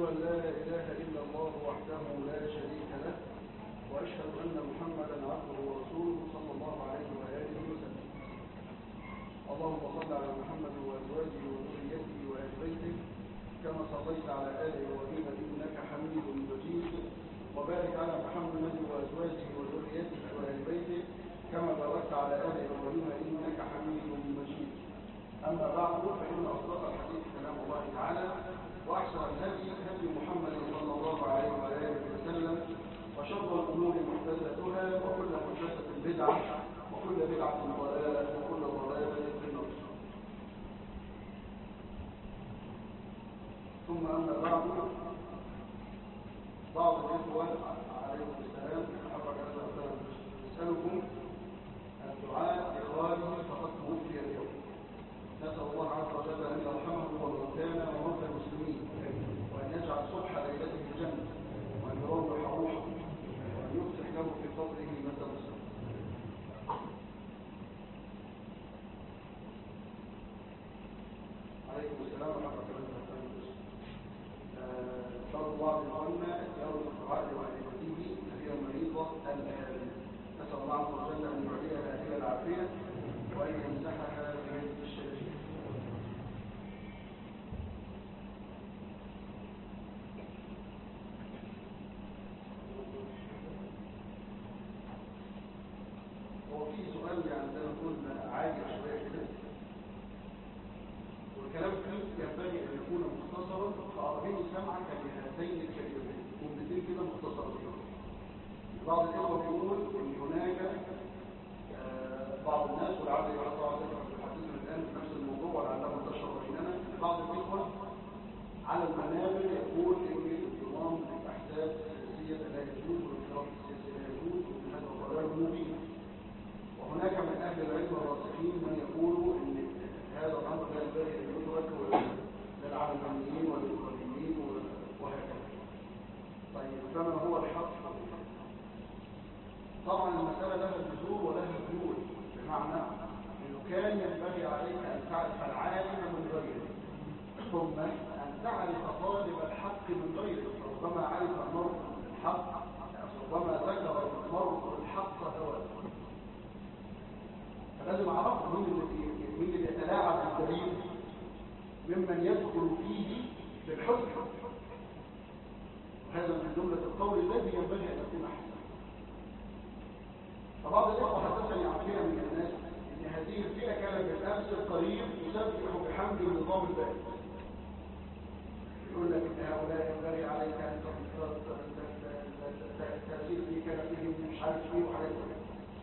أن لا إله إلا الله وحده لا شريك له وأشهد أن محمدا عبده ورسوله صلى الله عليه وآله وسلم اللهم صل على محمد وأزواجه وذريته وآل بيته كما صليت على آل إبراهيم إنك حميد مجيد وبارك على محمد وأزواجه وذريته وآل بيته كما باركت على آل إبراهيم إنك حميد مجيد أما بعد فإن أصدق الحديث كلام الله تعالى وأحسن الهدي هدي محمد صلى الله عليه وآله وسلم وشر الأمور محدثاتها وكل محدثة بدعة وكل بدعة ضلالة وكل ضلالة في النار ثم أما بعد بعض الإخوة عليكم السلام حفظ الله يسألكم الدعاء لخالي فقد توفي اليوم نسأل الله عز وجل أن يرحمه وموتانا وموتى المسلمين وأن يجعل صبح ليلته الجنة وأن يروح روحه وأن يفتح له في قبره مدى مسلم عليكم السلام ورحمة الله وبركاته إن شاء الله بإخواننا يوم الدعاء لوالدته هي مريضة الآن نسأل الله عز وجل أن يعطيها هذه العافية وأن يمسحها بهذه الشريف هو في سؤال يعني زي ما قلنا عادي شويه كده والكلام فيه ينبغي ان يكون مختصرا فارهني سمعك لهاتين الكلمتين جملتين كده مختصرتين بعض الاخوه بيقول ان هناك آه، بعض الناس ولعل يعرف طبعا يحدثنا الان في نفس الموضوع ولعله انتشر بيننا بعض الاخوه على المنابر يقول ان الانضمام للاحزاب السياسيه لا يجوز والانحراف السياسي لا يجوز وان هذا ضلال مبين وهناك من اهل العلم الراسخين من يقولوا ان هذا الامر لا ينبغي ان يترك للعلمانيين والليبراليين وهكذا طيب فما هو الحق طبعا المسألة لها جذور ولها جذور بمعنى انه كان ينبغي عليك ان تعرف العالم من غيره ثم ان تعرف طالب الحق من غيره ربما عرف المرء الحق ربما ذكر المرء الحق هواه فلازم اعرف مين اللي مين اللي يتلاعب بالدليل ممن يدخل فيه بالحجه وهذا من جمله القول الذي ينبغي ان يكون احسن فبعض الاخوه حدثني عن فئه من الناس ان هذه الفئه كانت بالامس القريب تسبح بحمد النظام البائد يقول لك ان هؤلاء ينبغي عليك ان تسير في كلامهم مش عارف ايه وحاجات كده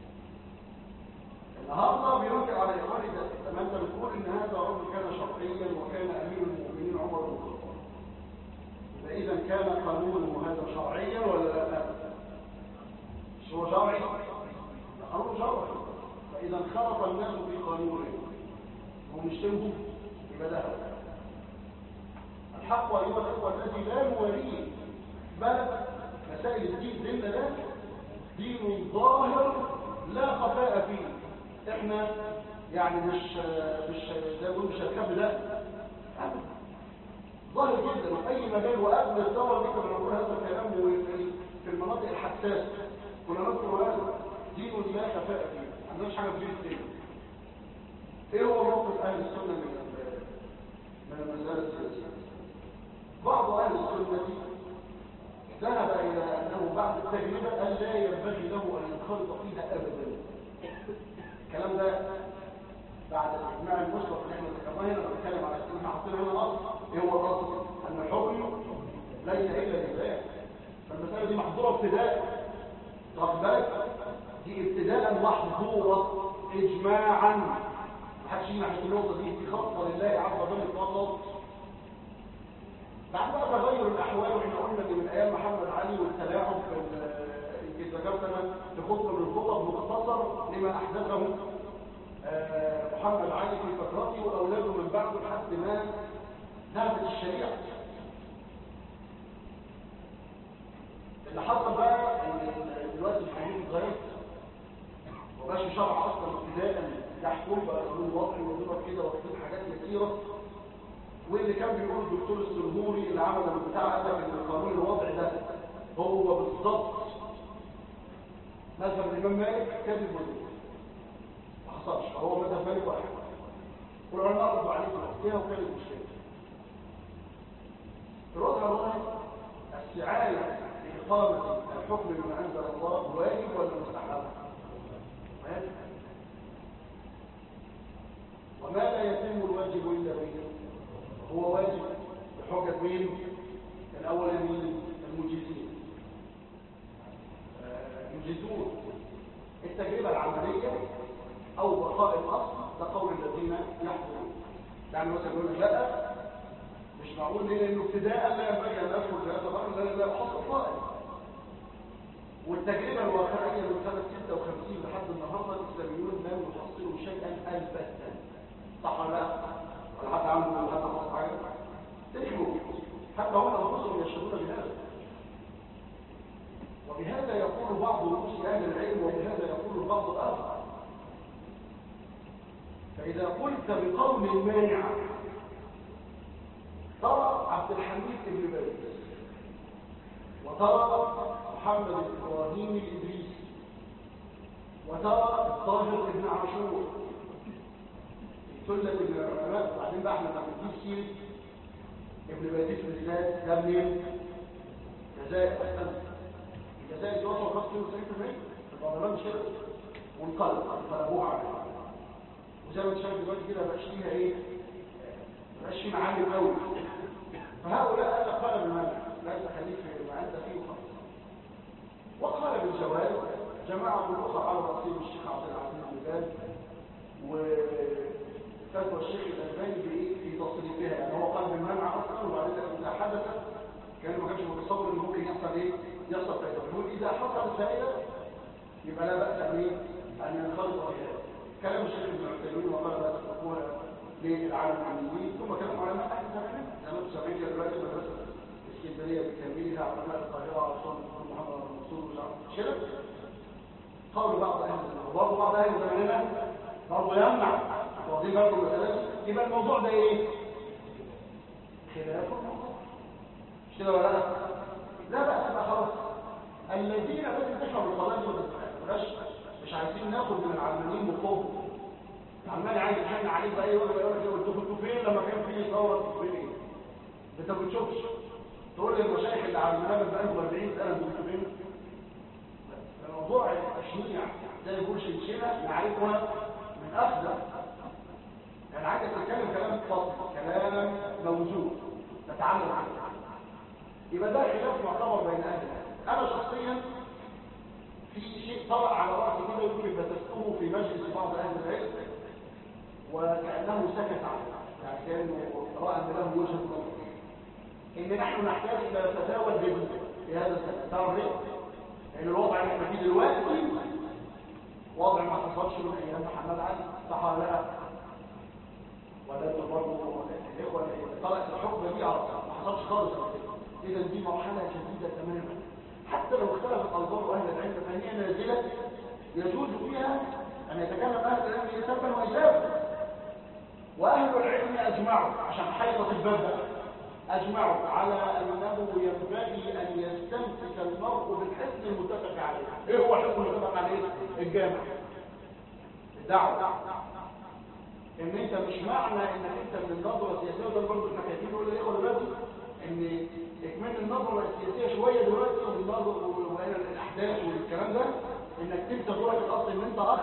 النهارده بينكر على اخواني ده لما انت بتقول ان هذا رجل كان شرعيا وكان امير المؤمنين عمر بن الخطاب يبقى اذا كان قانونه هذا شرعيا ولا لا؟ مش هو شرعي؟ قانون شرعي فاذا انخرط الناس في قانونه هم يشتموا يبقى ده الحق ايها الاخوه الذي لا نواليه بل مسائل الدين ديننا ده دين ظاهر لا خفاء فيه احنا يعني مش مش زي ما مش هنخبي ده ظاهر جدا في اي مجال وقبل الثوره دي كنا بنقول هذا الكلام في المناطق الحساسه كنا نذكر هذا دين لا خفاء فيه ما عندناش حاجه في دين الدين ايه هو موقف اهل السنه من من المساله السياسيه بعض اهل السنه ذهب الى انه بعد التجربه ان لا ينبغي له ان ينخرط فيها ابدا الكلام ده بعد الاجماع المسبق اللي احنا ذكرناه هنا بنتكلم على احنا حاطين هنا الاصل ايه هو الاصل ان الحكم ليس الا لله فالمساله دي محظوره ابتداء واخد بالك دي ابتداء محظوره اجماعا محدش يجي ناحيه النقطه دي دي خاصه لله عز وجل فقط بعد بقى تغير الاحوال واحنا قلنا ان من ايام محمد علي والتلاعب يمكن ذكرت انا في خطبه من الخطب مختصر لما احدثه محمد علي في فترته واولاده من بعده لحد ما ذهبت الشريعه اللي حصل بقى ان دلوقتي الحدود اتغيرت وبقاش شرع اصلا ابتداء يحكم بقى قانون وضعي وظيفه كده وكتب حاجات كتيره واللي كان بيقول الدكتور السرهوري اللي عمل البتاع قال لك ان القانون الوضع ده هو بالظبط مذهب الامام مالك كذب وزور ما حصلش هو مذهب مالك واحد والعلماء ردوا عليه في وقتها وكانت مشكله الوضع الوضعي السعايه لاقامه الحكم بما انزل الله واجب ولا مستحب؟ واجب وما لا يتم الواجب الا به هو واجب بحجه مين؟ الاولانيين المجيزين يجيزون التجربة العملية أو بقاء الأصل ده قول الذين يحضرون يعني مثلا يقول لك لا مش معقول ليه لأنه ابتداء لا ينبغي أن أدخل في هذا الأمر لا لا أحصل طائر والتجربة الواقعية من سنة 56 لحد النهاردة الإسلاميون لم يحصلوا شيئا البتة صح ولا لا؟ ولا حد عنده ولا حد حصل حاجة؟ تجربوا حتى هم أنفسهم يشهدون بهذا وبهذا يقول بعض رؤوس اهل العلم وبهذا يقول البعض الاخر فاذا قلت بقول مانع ترى عبد الحميد بن باز وترى محمد بن ابراهيم الادريسي وترى الطاهر بن عاشور ثلة من العلماء وبعدين بقى احنا بنجيب سيره ابن باديس بالذات ده منين؟ جزائر اسلم الجزائر دي وصلوا خلاص 92% البرلمان مش كده وانقلب انقلبوها على وزي ما انت شايف دلوقتي كده مبقاش فيها ايه مبقاش فيه معلم قوي فهؤلاء قال لك قال بالمنع لا تخليك في ما انت فيه وخلاص وقال بالجواز جماعه اخرى على رصيد الشيخ عبد العزيز بن باز وفتوى الشيخ الالباني بايه في تصريفها يعني هو قال بالمنع اصلا وبعدين اذا حدث كان ما كانش متصور ان ممكن يحصل ايه يحصل فائده يقول اذا حصل فائده يبقى لا باس به ان ينخرط بها كلام الشيخ ابن عثيمين وقال لا تتركوها للعالم العلميين ثم كلام علماء اهل زماننا زي ما انتم سامعين كده دلوقتي مدرسه اسكندريه بتكملها علماء القاهره عصام محمد منصور مش عارف كده قول بعض اهل زماننا وبرضه بعض اهل زماننا برضه يمنع واخدين بالكم المساله يبقى الموضوع ده ايه؟ خلاف الموضوع مش كده ولا لا؟ لا بأس بقى خلاص الذين بس تشرب الصلاة دي مش مش عايزين ناخد من العلمانيين بقوه العلماني عايز يحن عليك بأي وجه يقول لك انتوا كنتوا فين لما كان في ثورة فين ايه؟ انت ما بتشوفش تقول لي المشايخ اللي على المنابر بقالهم 40 سنة انتوا كنتوا فين؟ الموضوع التشنيع زي ما يقول شنشنة نعرفها من أخذ يعني عايزك تتكلم كلام فصل كلام موزون تتعلم عنه يبقى ده خلاف معتبر بين اهل انا شخصيا في شيء طرأ على رأسي كده يمكن بتسكه في مجلس بعض اهل العلم وكأنه سكت عنه يعني كأنه رأى ان له وجهة نظر ان نحن نحتاج الى فتاوى الجديد في هذا السنة تعرف ليه؟ لان الوضع اللي احنا فيه دلوقتي وضع ما حصلش من ايام محمد علي صح ولا لا؟ ولا انتوا برضه الاخوه اللي طلعت الحكم دي على ما حصلش خالص اذا دي مرحله جديده تماما حتى لو اختلفت انظار اهل العلم فهي نازله يجوز فيها ان يتكلم اهل العلم سبا واجابا واهل العلم اجمعوا عشان حيطه الباب اجمعوا على انه ينبغي ان يستمسك المرء بالحسن المتفق عليه ايه هو الحسن المتفق عليه الجامع الدعوه ان انت مش معنى انك انت من النظره السياسيه وده برضه احنا كاتبين نقول للاخوه دلوقتي ان اكمال النظره السياسيه شويه دلوقتي والنظر وبين الاحداث والكلام ده انك تنسى دورك الاصلي ان انت اخ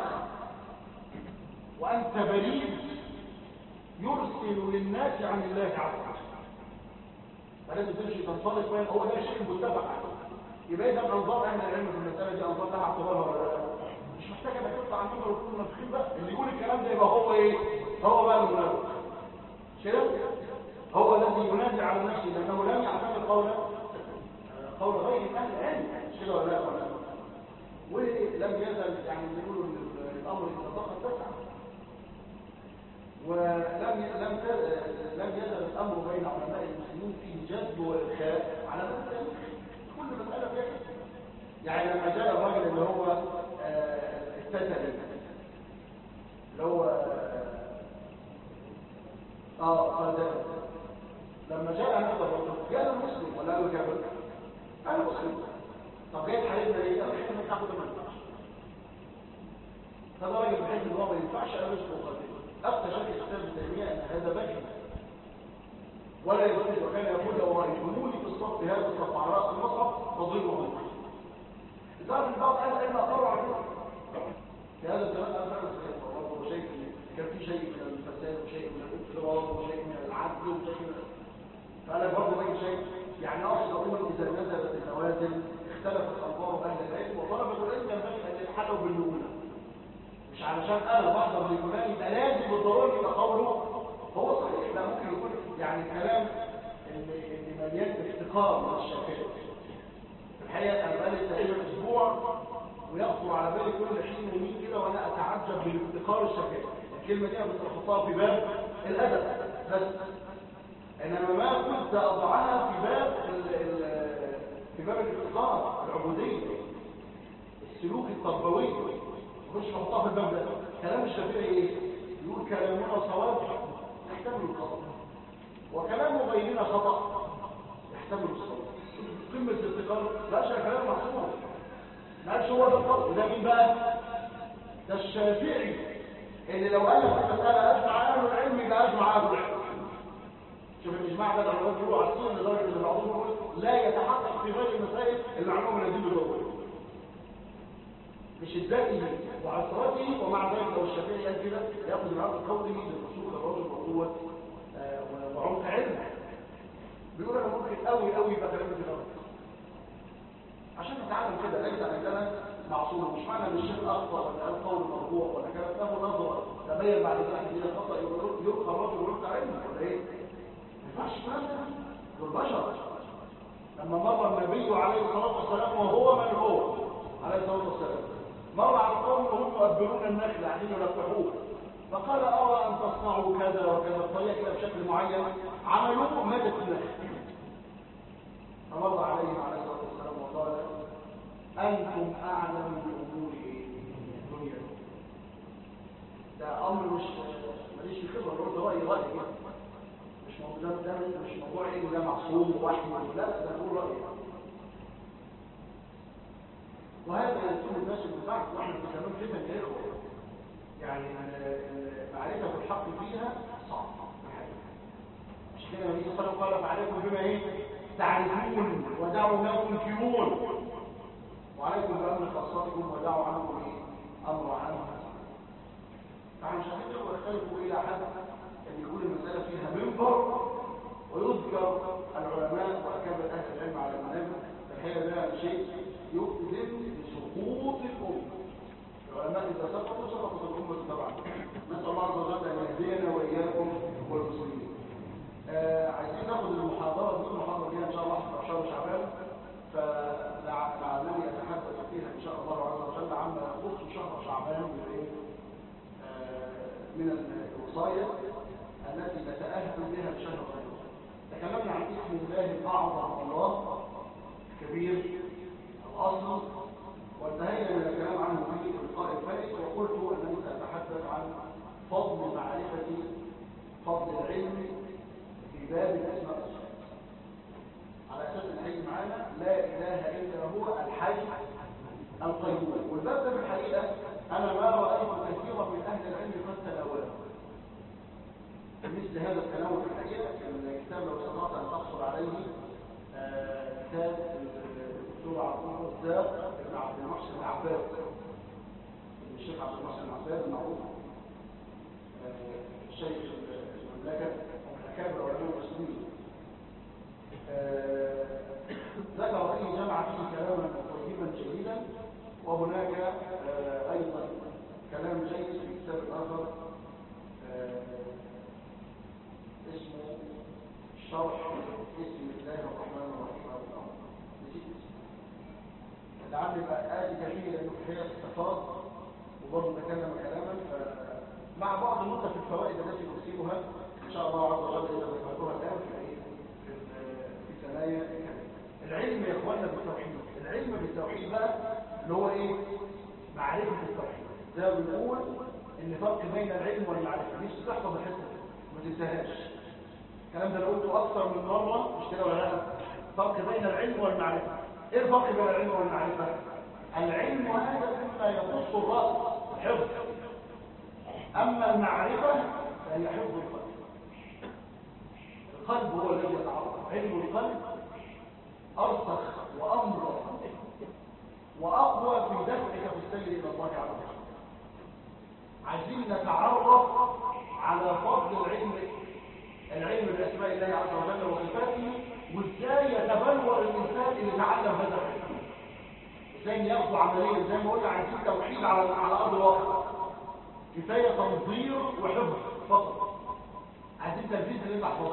وانت بريء يرسل للناس عن الله عز وجل فلازم تمشي تنطلق بين هو ده شيء متفق عليه يبقى اذا انظار اهل العلم في المساله دي انظار لها اعتبارها ولا لا مش محتاج انك تطلع عن المنبر وتكون منافقين بقى اللي يقول الكلام ده يبقى هو ايه هو بقى المنافق كده هو الذي ينادي على نفسه لانه لم يعتمد قول قول غير اهل العلم كده ولا لا ولا ولم يزل يعني بيقولوا ان الامر اذا ضاق اتسع ولم لم لم يزل الامر بين علماء المسلمين في جذب والخاء على ذلك كل مساله فيها يعني لما جاء الراجل اللي هو التتلي اللي هو اه قال لما جاء هذا الرجل جاء مسلم ولا قال كافر قال مسلم طب جاي تحاربنا ليه قال احنا تاخد ما ينفعش هذا راجل بحيث ان هو ما ينفعش قال اسمه قاتل افتى شيخ الاسلام ابن تيميه ان هذا بكي ولا يجوز وكان يقول لو رايتموني في الصف هذا الصف على راس المصحف فضلوا عنه لدرجه البعض قال ان اقروا على في هذا الزمان انا فعلا صحيح والله هو شايف كان في شيء من الفساد وشيء من الاضطراب وشيء من العدل وشيء من فانا برضه باجي شيء يعني اقصد اقول اذا نزلت النوازل اختلفت انظار اهل العلم وطلبه العلم ينبغي ان يتحلوا بالمؤونه مش علشان انا بحضر لفلان يبقى لازم بالضروره يبقى قوله هو صحيح لا ممكن يكون يعني الكلام اللي, اللي مليان افتقار من الشافعي في الحقيقه انا بقالي تقريبا اسبوع ويخطر على بالي كل حين ومين كده وانا اتعجب من افتقار الشافعي الكلمه دي انا كنت بحطها في باب الادب بس انما ما كنت اضعها في باب ال ال في باب الافتقار العبوديه السلوك التربوي مش بحطها في الباب ده كلام الشافعي ايه يقول كلامنا صواب يحتمل الخطا وكلام غيرنا خطا يحتمل الصواب قمه الافتقار لا شيء كلام محسوب ما قالش هو ده الفرق وده مين بقى ده الشافعي اللي لو قال لك المساله اجمع اهل العلم يبقى اجمع اهل العلم شوف الاجماع ده العلماء بيقولوا عارفين لدرجه ان بعضهم يقول لا يتحقق في غير المسائل المعلومه من الدين بالضروره بشدته وعصرته ومع ذلك لو الشافعي قال كده ياخذ العقل قوله للرسول الرجل وقوه آه وعمق علم بيقول انا ممكن قوي قوي يبقى كلامي كده عشان نتعلم كده ليس عندنا معصوم مش معنى ان الشيخ اخطا ولا قال قول مرفوع ولا كلام له نظره تبين بعد ذلك ان ده خطا يلقى الرجل ويلقى علمه ولا ايه؟ ما ينفعش الكلام ده والبشر لما مر النبي عليه الصلاه والسلام وهو من هو عليه الصلاه والسلام مر على قوم وهم يؤبرون النخل قاعدين يلقحوه فقال ارى ان تصنعوا كذا وكذا الطريقه كده بشكل معين عملوه ماتت النخل فمر عليهم عليه الصلاه والسلام وقال انتم اعلم بامور الدنيا ده امر مش ماليش في خبره ده رايي رايي مش موضوع ده مش موضوع ايه ده معصوم ووحي لا ده بقول رايي وهذا يكون الناس بالبعض واحنا بنتكلم فتن يا اخوه يعني معرفه الحق فيها صعب مش كده النبي صلى الله عليه وسلم قال فعليكم بما ايه تعرفون ودعوا ما تنكرون وعليكم بامر خاصتكم ودعوا عنكم ايه امر عنه فاحنا مش عايزين نختلفوا الى حد ان يكون المساله فيها منبر ويذكر العلماء واكابر اهل العلم على المنابر الحقيقه ده شيء يؤذن بسقوط الامه العلماء اذا سقطوا سقطت الامه طبعا نسال الله عز وجل ان يهدينا واياكم والمسلمين آه عايزين ناخد المحاضره دي المحاضره دي ان شاء الله في شهر شعبان فلعلني اتحدث فيها ان شاء الله عز وجل عما يخص شهر شعبان من آه من الوصايا التي نتاهل بها لشهر رمضان تكلمنا عن اسم الله الاعظم الله كبير الاصل وانتهينا من الكلام عنه في اللقاء الفائت وقلت انني ساتحدث عن فضل معرفه فضل العلم في باب الاسماء والصفات على اساس ان هيجي معانا لا اله الا هو الحي القيوم والباب ده في الحقيقه انا ما رايت كثيرا من اهل العلم قد تناوله مثل هذا التناول في الحقيقه الكتاب لو استطعت ان تحصل عليه آه كتاب الدكتور عبد الرزاق بن عبد المحسن العباد الشيخ عبد المحسن العباد المعروف آه شيخ المملكه ومن اكابر علماء المسلمين آه ذكر فيه جمع فيه كلاما طيبا جيدا وهناك ايضا كلام جيد في كتاب اخر اسمه شرح اسم الله الرحمن الرحيم او الامر نسيت لعل يبقى آتي كثير لانه في الحقيقه استفاض وبرضه تكلم كلاما مع بعض النقطه في الفوائد التي نرسلها ان شاء الله عز وجل اذا ذكرتها الان في في في ثنايا العلم يا اخواننا بالتوحيد العلم بالتوحيد بقى اللي هو ايه معرفه التوحيد ده بنقول ان فرق بين العلم والمعرفه مش تحفظ الحته ما تنساهاش الكلام ده انا قلته اكثر من مره مش كده ولا لا فرق بين العلم والمعرفه ايه الفرق بين العلم والمعرفه العلم هذا مما يخص الراس حفظ اما المعرفه فهي حفظ القلب القلب هو الذي يتعرف علم القلب ارسخ وامضى واقوى في دفعك في السير الى الله عز وجل عايزين نتعرف على فضل العلم العلم باسماء الله عز وجل وصفاته وازاي يتبلور الانسان اللي تعلم هذا العلم ازاي ياخده عمليا زي ما قلنا عايزين توحيد على على ارض الواقع كفايه تنظير وحفظ فقط عايزين تنفيذ اللي انت حفظه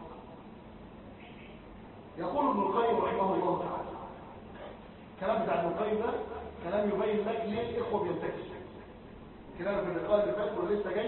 يقول ابن القيم رحمه الله تعالى الكلام بتاع ابن القيم ده كلام يبين لك ليه الاخوه بينتكسوا كلام في اللقاء اللي فات ولسه جاي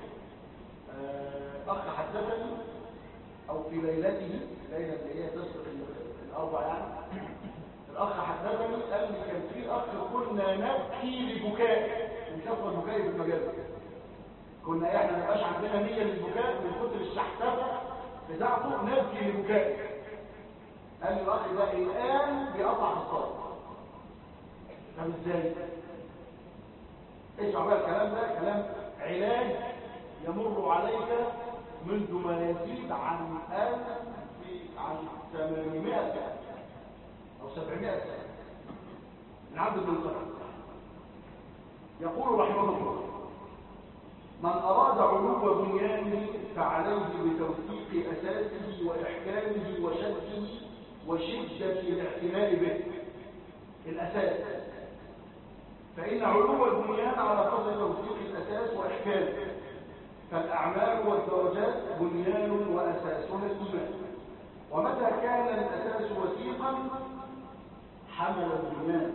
اخ حدثني او في ليلته ليله اللي هي تسبق الاربع يعني الاخ حدثني قال لي كان في اخ كنا نبكي لبكاء من كثره البكاء في المجال كنا احنا ما بقاش عندنا نيه للبكاء من كتر الشحتفه بتاعته نبكي لبكاء قال لي الاخ ده الان بيقطع في الصلاه طب ازاي اسمع بقى الكلام ده كلام علاج يمر عليك منذ ما يزيد عن ألف عن 800 سنة أو 700 سنة من عبد ابن القيم يقول رحمه الله من أراد علو بنيانه فعليه بتوثيق أساسه وإحكامه وشده وشدة الاعتناء به الأساس فإن علو البنيان على قدر توثيق الأساس وإحكامه فالأعمال والدرجات بنيان وأساسها الإيمان ومتى كان الأساس وثيقا حمل البنيان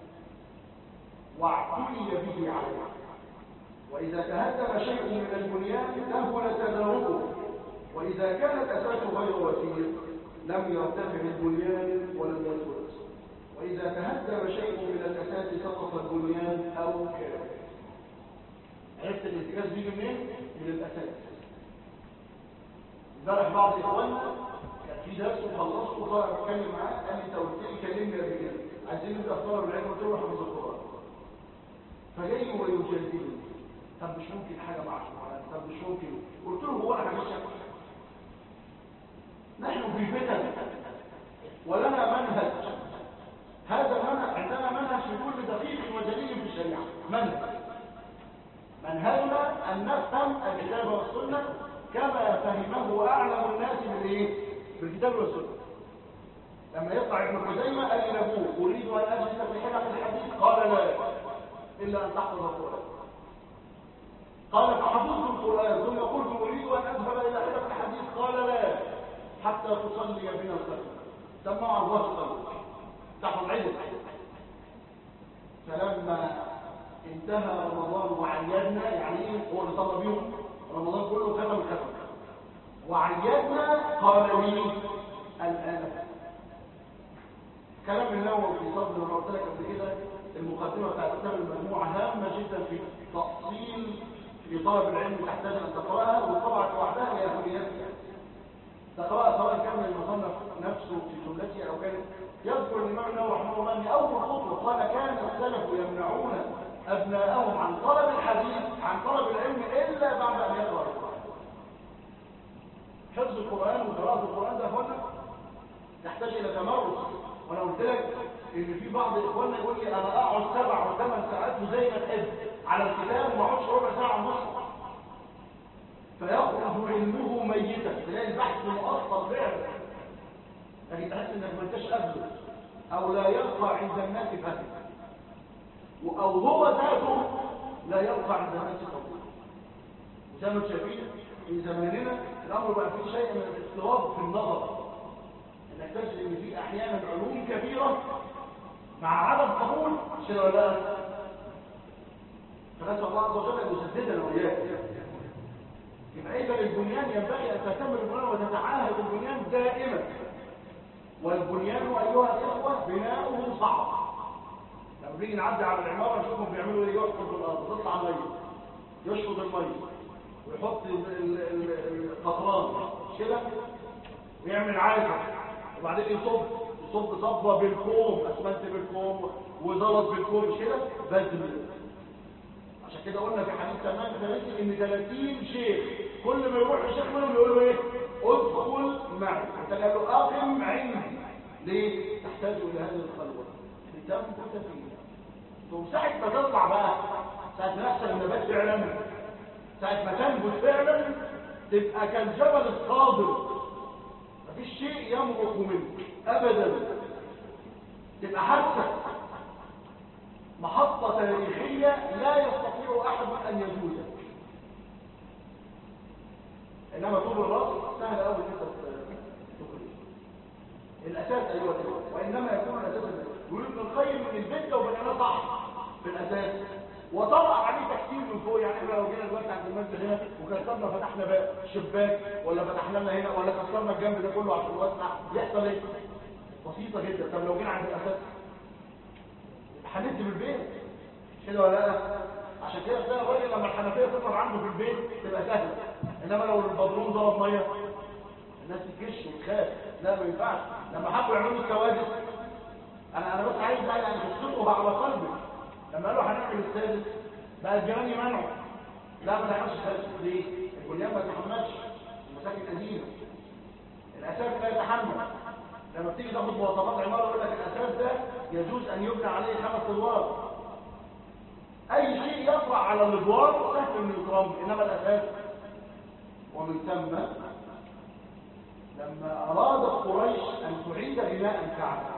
واعتني به عليه وإذا تهدم شيء من البنيان سهل تداركه وإذا كان الأساس غير وثيق لم يرتفع البنيان ولم يثبت وإذا تهدم شيء من الأساس سقط البنيان أو كان عرفت الانتكاس بيجي منين؟ من الأساس امبارح بعض إخواننا كان في درس وخلصت وطالع بتكلم معاه قال لي أنت قلت لي كلمني قبل كده عايزين نبدأ في طلب العلم قلت له حفظ القرآن فجاي ويجادلني طب مش ممكن حاجة مع القرآن طب مش ممكن قلت له هو أنا مش نحن في فتن ولنا منهج هذا المنهج عندنا منهج في كل دقيق ودليل في الشريعة منهج منهجنا أن نفهم الكتاب والسنة كما فهمه أعلم الناس من إيه؟ بالكتاب والسنة لما يطلع ابن خزيمة قال لي لابوه أريد أن أجلس في حلق الحديث قال لا إلا أن تحفظ القرآن قال فحفظت القرآن ثم قلت أريد أن أذهب إلى حلق الحديث قال لا حتى تصلي بنا الخلف سمع الله صلى تحفظ علم فلما انتهى رمضان وعيدنا يعني ايه هو اللي صلى بيهم رمضان كله ختم الختم وعيدنا قال لي الان كلام النووي في صدر ما قلت لك قبل كده المقدمه بتاعت كتاب المجموعه هامه جدا في تاصيل لطالب العلم تحتاج ان تقراها والطبعه لوحدها هي اهميتها تقراها سواء كان من المصنف نفسه في جملته او كان يذكر الامام النووي رحمه الله ان اول خطوه قال كان السلف يمنعون ابناءهم عن طلب الحديث عن طلب العلم الا بعد ان يقرا القران حفظ القران وقراءه القران ده اخوانا يحتاج الى تمرس وانا قلت لك ان في بعض اخواننا يقول لي انا اقعد سبع وثمان ساعات وزي ما تحب على الكتاب وما اقعدش ربع ساعه ونص فيخرج علمه ميتا تلاقي البحث مؤصل فعلا لكن تحس انك ما انتش قبله او لا يبقى عند الناس فهم او هو ذاته لا يبقى عند الناس قبول زي ما شايفين في زماننا الامر بقى فيه شيء من الاضطراب في النظر انك تجد ان في احيانا علوم كبيره مع عدم قبول شيء ولا لا فنسال الله عز وجل ان يسددنا واياك يبقى اذا البنيان ينبغي ان تهتم بالبنيان وتتعاهد البنيان دائما والبنيان ايها الاخوه بناؤه صعب لما بنيجي نعدي على العماره نشوفهم بيعملوا ايه يحفظ الارض تطلع ميه يشفط الميه ويحط القطران مش كده ويعمل عازة وبعدين يصب يصب صبة بالكوم اسمنت بالكوم وزلط بالكوم مش كده بذل عشان كده قلنا في حديث تمام ثلاثين ان 30 شيخ كل ما يروح لشيخ منهم يقول له ايه ادخل معي انت قال له اقم عندي ليه تحتاج الى هذه الخلوه لتنبت فيها ثم ساعه ما تطلع بقى ساعه ما يحصل النبات فعلا ساعه ما تنبت فعلا تبقى كالجبل الصادر مفيش شيء يمرق منك ابدا تبقى حادثه محطة تاريخية لا يستطيع أحد أن يجوزها إنما طول الرأس سهل أوي أن تخرج الأساس أيها الأخوة وإنما يكون الأساس يقول ابن القيم من البيت لو بنيناه صح في الأساس وطلع عليه تكتير من فوق يعني احنا لو جينا دلوقتي عند المسجد هنا وكسرنا فتحنا باب شباك ولا فتحنا لنا هنا ولا كسرنا الجنب ده كله عشان نوسع يحصل ايه؟ بسيطة جدا طب لو جينا عند الأساس هندي بالبيت كده ولا لا عشان كده تلاقي الراجل لما الحنفيه تطلع عنده في البيت تبقى سهله انما لو البدروم ضرب ميه الناس تكش وتخاف لا ما ينفعش لما حبوا يعملوا السوادس انا انا بس عايز بقى يعني تصدقوا على قلبي لما قالوا هنعمل السادس بقى الجيران يمنعوا لا ما تعملش السادس ليه؟ البنيان ما يتحملش المساكن قديمه الاساس لا يتحمل لما بتيجي تاخد مواصفات عماره يقول لك الاساس ده يجوز ان يبنى عليه خمس ادوار اي شيء يطلع على الادوار سهل من يكرم انما الاساس ومن ثم لما ارادت قريش ان تعيد بناء الكعبه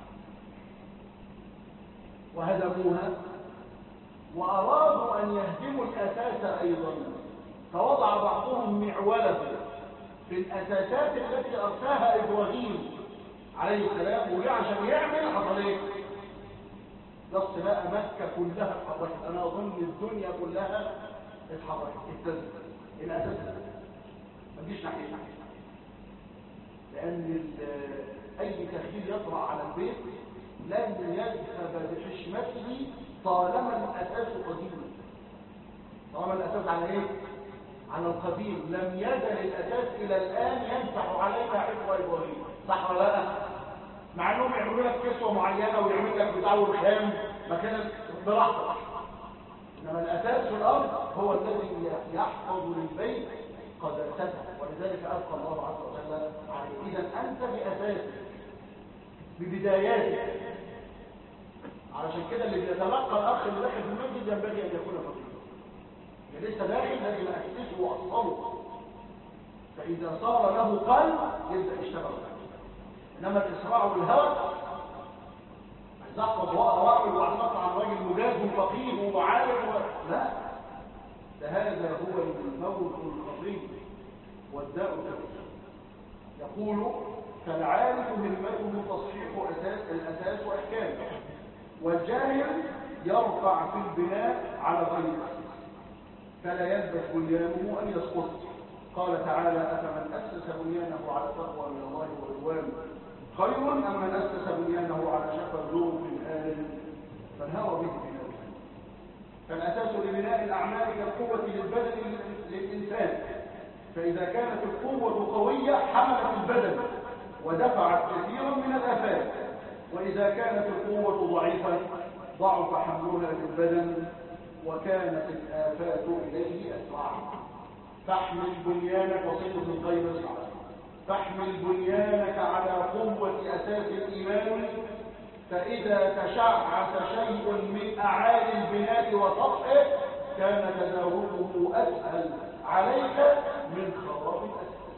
وهدموها وارادوا ان يهدموا الاساس ايضا فوضع بعضهم معوله في الاساسات التي ارساها ابراهيم عليه السلام وجاء عشان يعمل حصل ايه نص بقى مكه كلها اتحركت انا اظن الدنيا كلها اتحركت اتزت الاساس ما تجيش ناحيه ناحيه لان اي تخيل يطرا على البيت لن يذهب بحشمته طالما الاساس قديم طالما الاساس على ايه على القديم لم يزل الاساس الى الان يمسح عليها حفظ ابراهيم صح ولا لا مع انهم يعملوا لك كسوه معينه ويعمل لك بتاع الخام مكان براحتك انما الاساس في الارض هو الذي يحفظ للبيت قداسته ولذلك ابقى الله عز وجل عليه اذا انت باساسك ببداياتك علشان كده اللي بيتلقى الاخ اللي داخل في المسجد ينبغي ان يكون فقيرا اللي لسه داخل لازم اسسه واصله فاذا صار له قلب يبدا يشتغل انما الاسراع والهوى عايز احفظ واقرا واعمل وبعدين اطلع عن راجل مجاز وفقيه ومعالم و... لا ده هذا هو الموت الخطير والداء الكبير يقول فالعارف همته تصحيح اساس الاساس واحكامه والجاهل يرفع في البناء على غير الاساس فلا يلبث بنيانه ان يسقط قال تعالى افمن اسس بنيانه على تقوى من الله ورضوان خير ام من اسس بنيانه على شفا ذنوب آل فانهار به بناء فالاساس لبناء الاعمال كالقوه للبدن للانسان فاذا كانت القوه قويه حملت البدن ودفعت كثيرا من الافات واذا كانت القوه ضعيفه ضعف حملها للبدن وكانت الافات اليه اسرع فاحمل بنيانك وصية الغيب اسرع فاحمل بنيانك على قوة أساس الإيمان فإذا تشعث شيء من أعالي البناء وسطحه كان تداوله أسهل عليك من خراب الأساس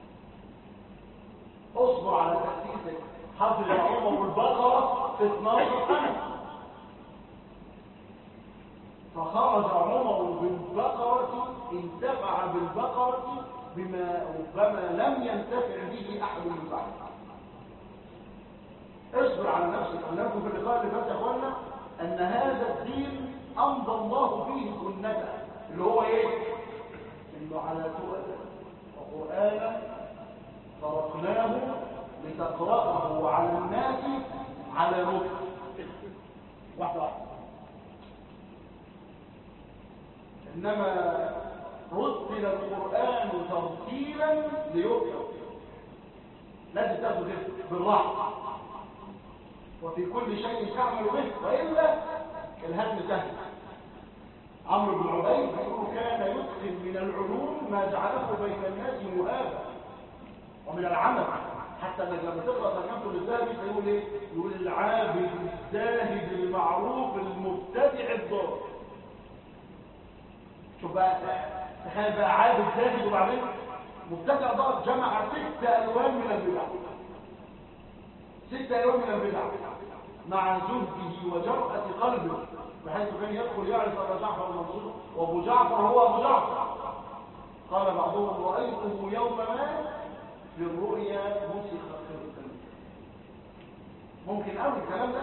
اصبر على تأسيسك حفظ عمر البقرة في 12 سنة فخرج عمر بالبقرة انتفع بالبقرة بما ربما لم ينتفع به احد من بعده اصبر على نفسك قلناكم في اللقاء اللي فات يا اخوانا ان هذا الدين امضى الله فيه سنته اللي هو ايه انه على سؤال وقرانا فرقناه لتقراه على الناس على مكر واحده واحده انما رتل القرآن ترتيلا ليؤتى لازم تاخد بالراحة وفي كل شيء تعمل به وإلا الهدم سهل عمرو بن عبيد يقول كان يدخل من العلوم ما جعله بين الناس مهابا ومن العمل حتى انك لما تقرا ترجمته للذهبي فيقول ايه؟ يقول العابد الزاهد المعروف المبتدع الضار شوف بقى تخيل بقى عابد زاهد وبعدين مبتدع ضار جمع ست الوان من البدع ست الوان من البدع مع زهده وجرأة قلبه بحيث كان يدخل يعرف ابا جعفر المنصور وابو جعفر هو ابو جعفر قال بعضهم رايته يوم ما في الرؤيا مسخ خلقا ممكن قوي الكلام ده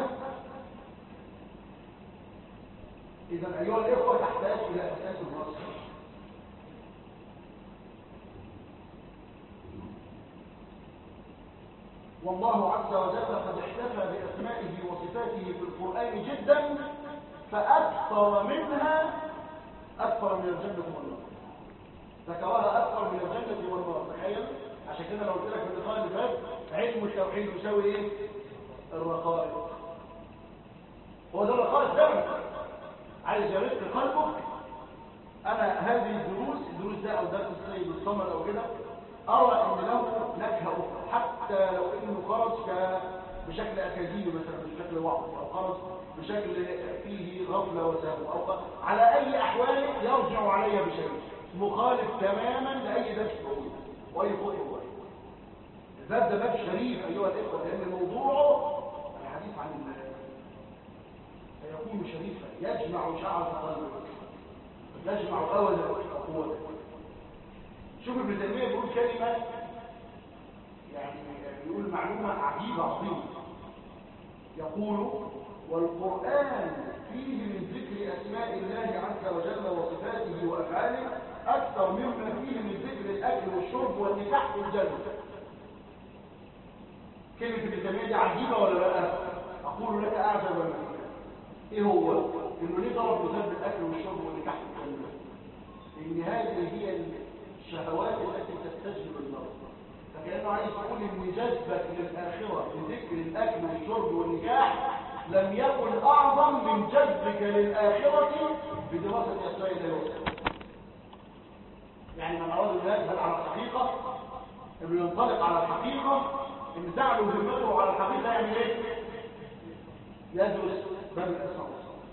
اذا ايها الاخوه تحتاج الى اساس الراسخ والله عز وجل قد احتفى باسمائه وصفاته في القران جدا فاكثر منها اكثر من الجنه والنار ذكرها اكثر من الجنه والنار تخيل عشان كده لو قلت لك في اللقاء اللي فات علم التوحيد يساوي ايه الرقائق هو ده الرقائق ده عايز يرق قلبك انا هذه الدروس الدروس ده او درس السيد الصمد او كده ارى ان له نكهه اخرى حتى لو انه خرج ك بشكل اكاديمي مثلا بشكل وعظ او خرج بشكل فيه غفله وسهو او على اي احوال يرجع علي بشيء مخالف تماما لاي درس بقوله واي خطوه الباب ده باب شريف ايها الاخوه لان موضوعه الحديث عن الله سيكون شريفا يجمع شعر قلبك يجمع اولا وقوتك شوف ابن تيميه بيقول كلمه يعني بيقول معلومه عجيبه عظيمه يقول والقران فيه من ذكر اسماء الله عز وجل وصفاته وافعاله اكثر مما فيه من ذكر الاكل والشرب والنكاح والجنه كلمة ابن تيمية دي عجيبة ولا لا؟ أقول لك أعجب ما إيه هو؟ إنه ليه ضرب مثال بالأكل والشرب والنكاح والجنة؟ إن هذه هي الشهوات التي تستجلب النار فكأنه عايز يقول إن جذبك للآخرة بذكر الأكل والشرب والنكاح لم يكن أعظم من جذبك للآخرة بدراسة أسماء الله وصفاته يعني من أراد أن يذهب على الحقيقة انه ينطلق على الحقيقة ان تعلو همته على الحقيقة يعمل ايه يدرس باب الاسماء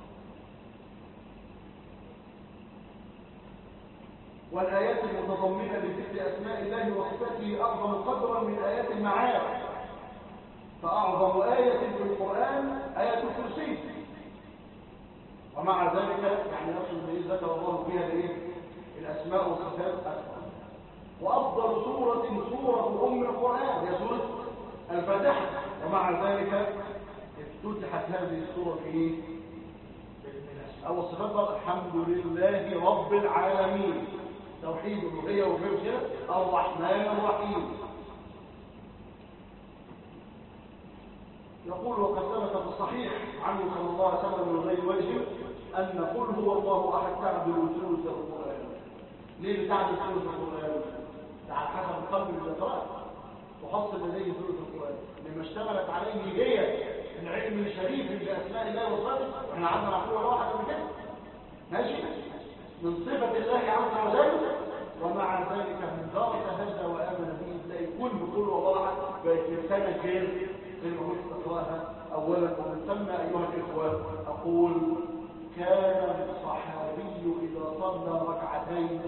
والآيات المتضمنة لذكر أسماء الله وصفاته أعظم قدرا من آيات المعاد فأعظم آية في القرآن آية الكرسي ومع ذلك يعني نفس الذي ذكر الله فيها الايه الأسماء والصفات أكثر وأفضل سورة سورة أم القرآن هي سورة الفاتحة ومع ذلك افتتحت هذه السورة في أو الصفات الحمد لله رب العالمين توحيد الألوهية وغير كده الرحمن الرحيم يقول وقد ثبت في الصحيح عنه صلى الله عليه وسلم من غير وجه أن قل هو الله أحد تعدل ثلث القرآن ليه بتعدل ثلث القرآن؟ ده على حسب القلب اللي قرأ تحصل لديه ثلث القرآن لما اشتغلت عليه هي العلم الشريف بأسماء الله وصفاته واحنا عندنا معقولة واحد من كده ماشي من صفة الله عز وجل ومع ذلك من درس هذا وآمن به تلاقي كل كل والله بقت لسانة غير زي ما قلت تقراها أولا ومن ثم أيها الإخوة أقول كان الصحابي إذا صلى ركعتين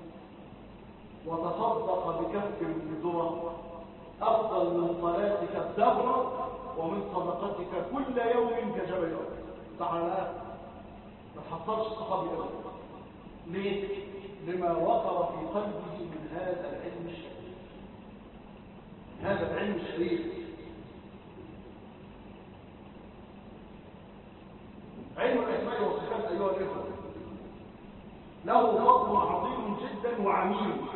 وتصدق بكف من ذرة أفضل من صلاتك الدهر ومن صدقتك كل يوم كجبل يوم تعالى ما تحصلش الصحابي أبدا ليه؟ لما وقر في قلبه من هذا العلم الشريف هذا العلم الشريف علم الأسماء والصفات أيها الإخوة له فضل عظيم جدا وعميم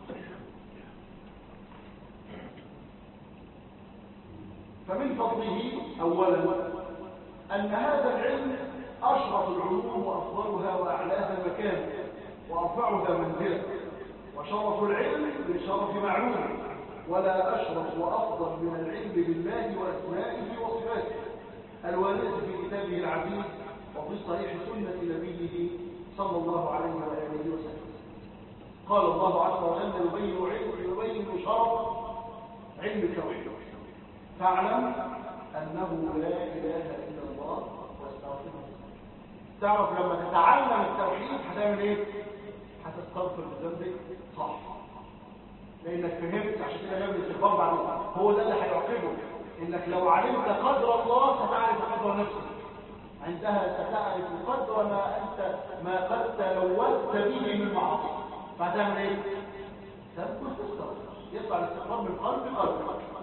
فمن فضله أولا أن هذا العلم أشرف العلوم وأفضلها وأعلاها مكانا وأرفعها منزلة وشرف العلم من شرف معلوم ولا أشرف وأفضل من العلم بالله وأسمائه وصفاته الواردة في كتابه العزيز وفي صحيح سنة نبيه صلى الله عليه وآله وسلم قال الله عز وجل يبين علم يبين شرف علم التوحيد فاعلم أنه لا إله إلا الله واستغفره تعرف لما تتعلم التوحيد هتعمل ايه هتستغفر بذنبك صح لانك فهمت عشان كده جاب الاستغفار بعد هو ده اللي هيعقبه انك لو علمت قدر الله ستعرف قدر نفسك عندها ستعرف قدر ما انت ما قد تلوثت به من معاصي فهتعمل ايه تذكر تستغفر يطلع الاستغفار من قلب قلب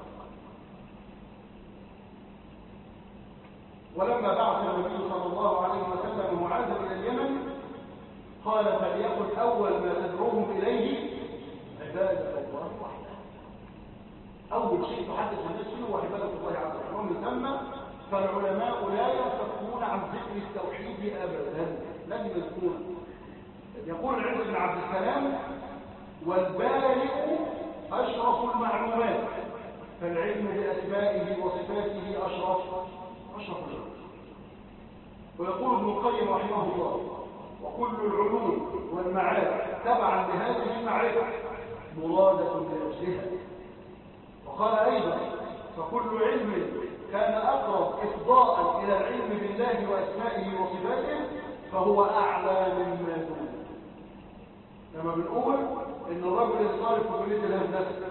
ولما بعث النبي صلى الله عليه وسلم معاذ الى اليمن قال فليكن اول ما تدعوهم اليه عباده الله وحده اول شيء تحدث الناس فيه هو عباده الله عز وجل يسمى فالعلماء لا ينفكون عن ذكر التوحيد ابدا لم يذكرون يقول العز بن عبد السلام والبارئ اشرف المعلومات فالعلم باسمائه وصفاته اشرف أشرف العلوم ويقول ابن القيم رحمه الله وكل العلوم والمعارف تبعا لهذه المعرفة مرادة لأجلها وقال أيضا فكل علم كان أقرب إفضاء إلى العلم بالله وأسمائه وصفاته فهو أعلى مما دونه لما بنقول إن الرجل الصالح في كلية الهندسة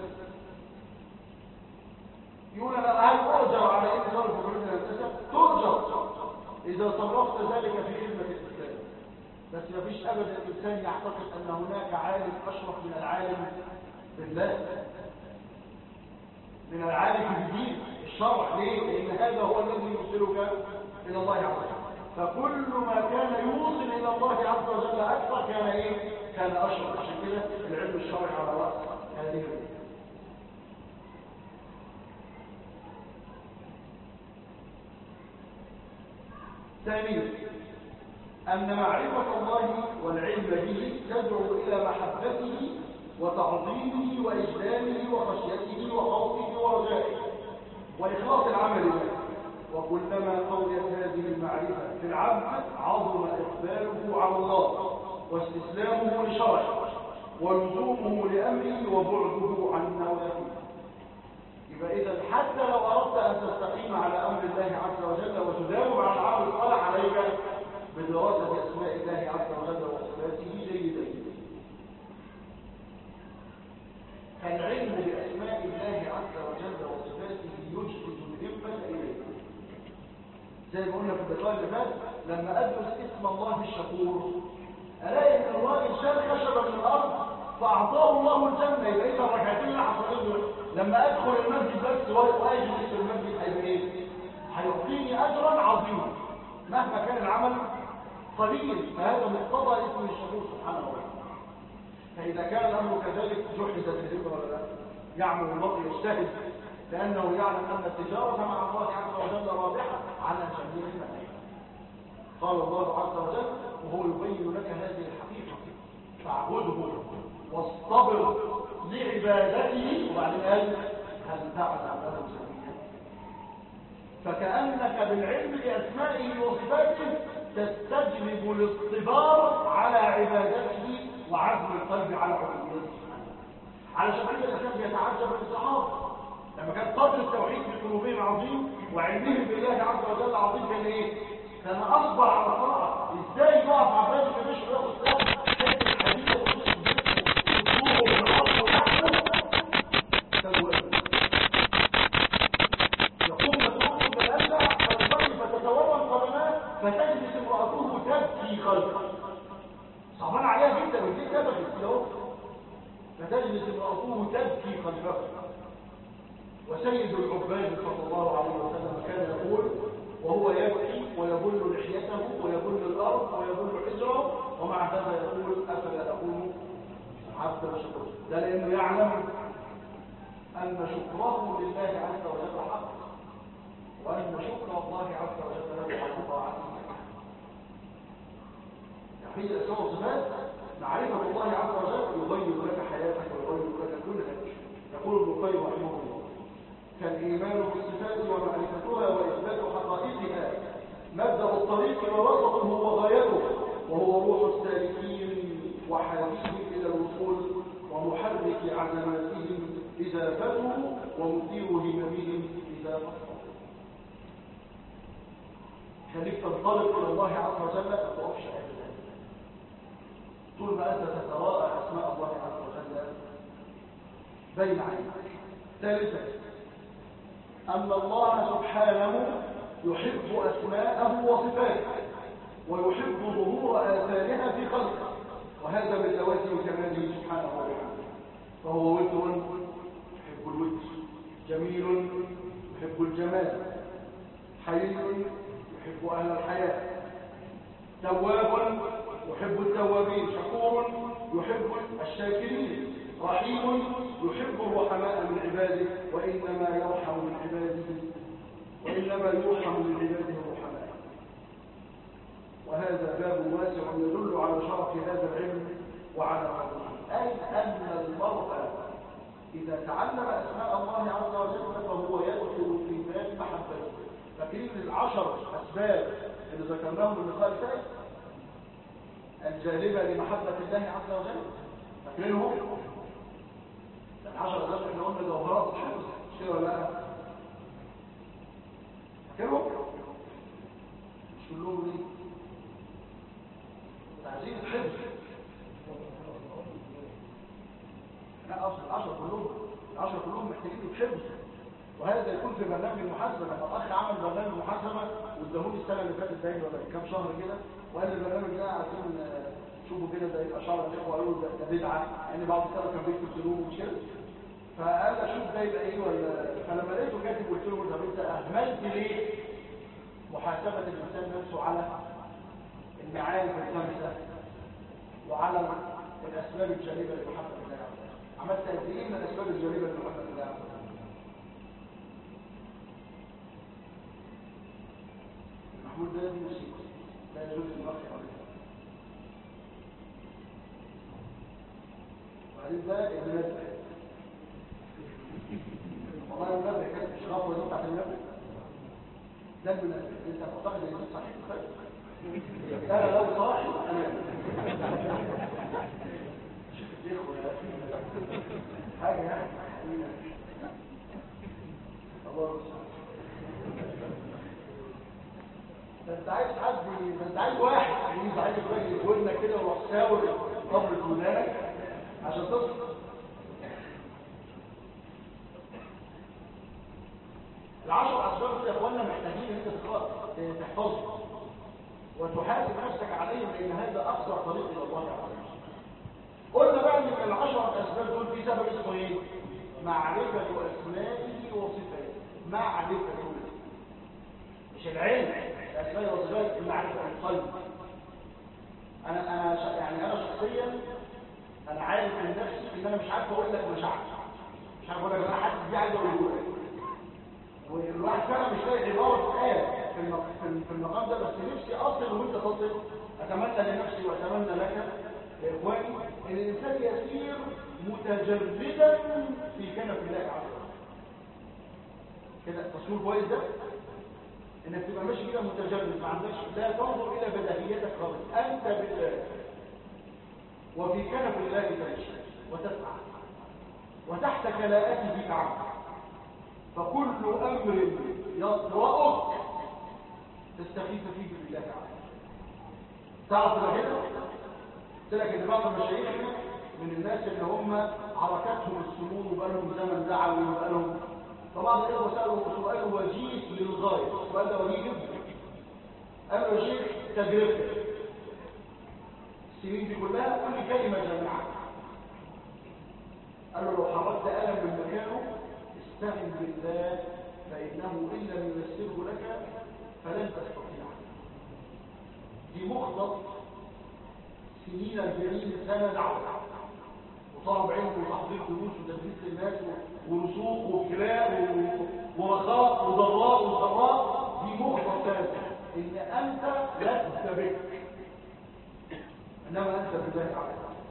يقول أنا هل أرجع على إن صالح في كلية الهندسة ترجع إذا صرفت ذلك في خدمة الإسلام بس ما فيش أبدا الإنسان يعتقد أن هناك عالم أشرف من العالم بالله من العالم بالدين الشرع ليه؟ لأن هذا هو الذي يوصلك إلى الله عز وجل فكل ما كان يوصل إلى الله عز وجل أكثر كان إيه؟ كان أشرف عشان كده العلم الشرعي على رأس هذه الأمور ثانيا أن معرفة الله والعلم به تدعو إلى محبته وتعظيمه وإجلاله وخشيته وخوفه ورجائه وإخلاص العمل له وكلما قويت هذه المعرفة في العبد عظم إقباله على الله واستسلامه لشرعه ولزومه لأمره وبعده عن نواهيه يبقى إذا حتى لو أردت أن تستقيم على أمر الله عز وجل وتداوم على العمل الصالح عليك بدراسة أسماء الله عز وجل وصفاته جيدا فالعلم بأسماء الله عز وجل وصفاته يجهد الهمة إليه زي ما قلنا في اللقاء اللي فات لما أدرس اسم الله الشكور ألاقي إن الراجل شال خشبة من الأرض فأعطاه الله الجنة يبقى إذا الركعتين اللي حصلوا له لما أدخل المسجد بس وأجلس في المسجد هيبقى إيه؟ هيعطيني أجرا عظيما مهما كان العمل قليل فهذا مقتضى اسم الشكور سبحانه وتعالى فإذا كان الأمر كذلك جحدت الهمة ولا لا يعمل المرء يجتهد لأنه يعلم أن التجارة مع الله عز وجل رابحة على جميع المناحي قال الله عز وجل وهو يبين لك هذه الحقيقة فاعبده واصطبر لعبادته وبعدين قال هل تعلم له سبيلا فكأنك بالعلم بأسمائه وصفاته تستجلب الاصطبار على عبادته وعزم القلب على عبوديته على شباب الاسلام بيتعجب الصحابه لما كان قدر التوحيد في قلوبهم عظيم وعلمهم بالله عز وجل عظيم كان ايه كان اصبر على الطاعه ازاي يقف عباد في مشي وياخد سلام يقوم مسروق بالأسع فتصلي فتتورم قدماه فتجلس امرأته تبكي خلفه صعبان عليها جدا ودي تبكي كده فتجلس امرأته تبكي خلفه وسيد العباد صلى الله عليه وسلم كان يقول وهو يبكي ويبل لحيته ويبل الارض ويبل حجره ومع هذا يقول افلا اكون عبدا شكرا ده لانه يعلم ان شكره لله عز وجل حق وان شكر الله عز وجل له على طاعته تحقيق الاسماء والصفات معرفة الله عز وجل يغير لك حياتك ويغير لك كل شيء يقول ابن القيم رحمه الله كالإيمان بالصفات ومعرفتها وإثبات حقائقها مبدأ الطريق ووسطه وغايته وهو روح السالكين وحاديهم إلى الوصول ومحرك عزماتهم إذا فتوا ومثير هممهم إذا فصلوا خليك تنطلق إلى الله عز وجل ما تقفش أبدا طول ما أنت تتراءى أسماء الله عز وجل بين عينيك ثالثا أن الله سبحانه يحب أسماءه وصفاته ويحب ظهور آثارها في خلقه وهذا من لوازم كماله سبحانه وتعالى فهو ود يحب الود جميل يحب الجمال حي يحب أهل الحياة تواب يحب التوابين شكور يحب الشاكرين رحيم يحب الرحماء من عباده وإنما يرحم من عباده وإنما يرحم من عباده الرحماء وهذا باب واسع يدل على شرف هذا العلم وعلى فضله أي أن المرء إذا تعلم أسماء الله عز وجل فهو يدخل في باب محبته فكريم العشر أسباب اللي ذكرناهم من اللقاء الفائت الجالبة لمحبة الله عز وجل فاكرينهم العشر أسباب احنا قلنا جوهرات الحفظ مش كده ولا لا فاكرهم مش كلهم ليه تعزيز الحفظ لا اصل العشر كلهم العشر كلهم محتاجين يتحفظوا وهذا يكون في برنامج المحاسبه لما الاخ عمل برنامج محاسبه واداهوني السنه اللي فاتت باين ولا كام شهر كده وقال لي البرنامج ده عايزين شوفوا كده زي اشاره الاخوه قالوا ده ده بدعه يعني بعض السنه كان بيكتب ذنوب ومش كده فقال لي اشوف ده يبقى ايه ولا فلما لقيته كاتب قلت له طب انت اهملت ليه محاسبه الانسان نفسه على المعارف الخمسه وعلى الاسباب الجانبه لمحبه الله عز وجل عملت قد ايه من الاسباب الجانبه لمحبه الله عز وجل محمود ده موسيقى لا يجوز المرء عليه وبعدين ده المنبه والله المنبه كانت مش غفوه دي بتاعت المنبه ده المنبه انت معتقد ان ده صحيح انا لو صاحي انا شوف الاخوه يا اخي حاجه يعني الله يرحمه ده انت عايز حد ده انت عايز واحد يجي عايز يجي ودنك كده ويروح ساور قبر ودانك عشان تصل العشر اسباب يا اخوانا محتاجين ان انت تحفظهم وتحاسب نفسك عليهم لان هذا اقصر طريق الى الله عز وجل قلنا بقى ان العشر اسباب دول في سبب اسمه ايه معرفه اسمائه وصفاته معرفه مش العلم الاسماء والصفات المعرفه القلب انا انا ش... يعني انا شخصيا انا عارف من نفسي ان انا مش عارف اقول لك مشاعر مش عارف اقول لك انا حاسس دي عايز اقوله لك والواحد فعلا مش لاقي عباره تتقال في المق... في المقام ده بس نفسي اصل وانت تصل اتمنى لنفسي واتمنى لك يا اخواني ان الانسان يسير متجردا في كنف الله عز وجل كده تصوير كويس ده انك تبقى ماشي كده متجرد ما عندكش لا تنظر الى بديهيتك خالص انت بالله وفي كنف الله تعيش وتسعى وتحت كلاءته تعمل فكل امر يطرأك تستغيث فيه بالله تعالى تعرف ده كده قلت لك ان بعض مشايخنا من الناس اللي هم حركاتهم السموم وبقالهم زمن دعوي وبقالهم فبعض الاخوه سالوا سؤال وجيه للغايه السؤال ده وجيه جدا قال له يا شيخ تجربتك السنين دي كلها كل كلمه جامعه قال له لو حركت قلم من مكانه استعن بالله فانه ان لم ييسره لك فلن تستطيع دي مخطط سنين الجليل سنه دعوه وطلب علم وتحضير دروس وتدريس للناس ورسوخ وابتلاء ورخاء وضراء وسراء دي مخطط ان انت لست بك انما انت بالله تعالى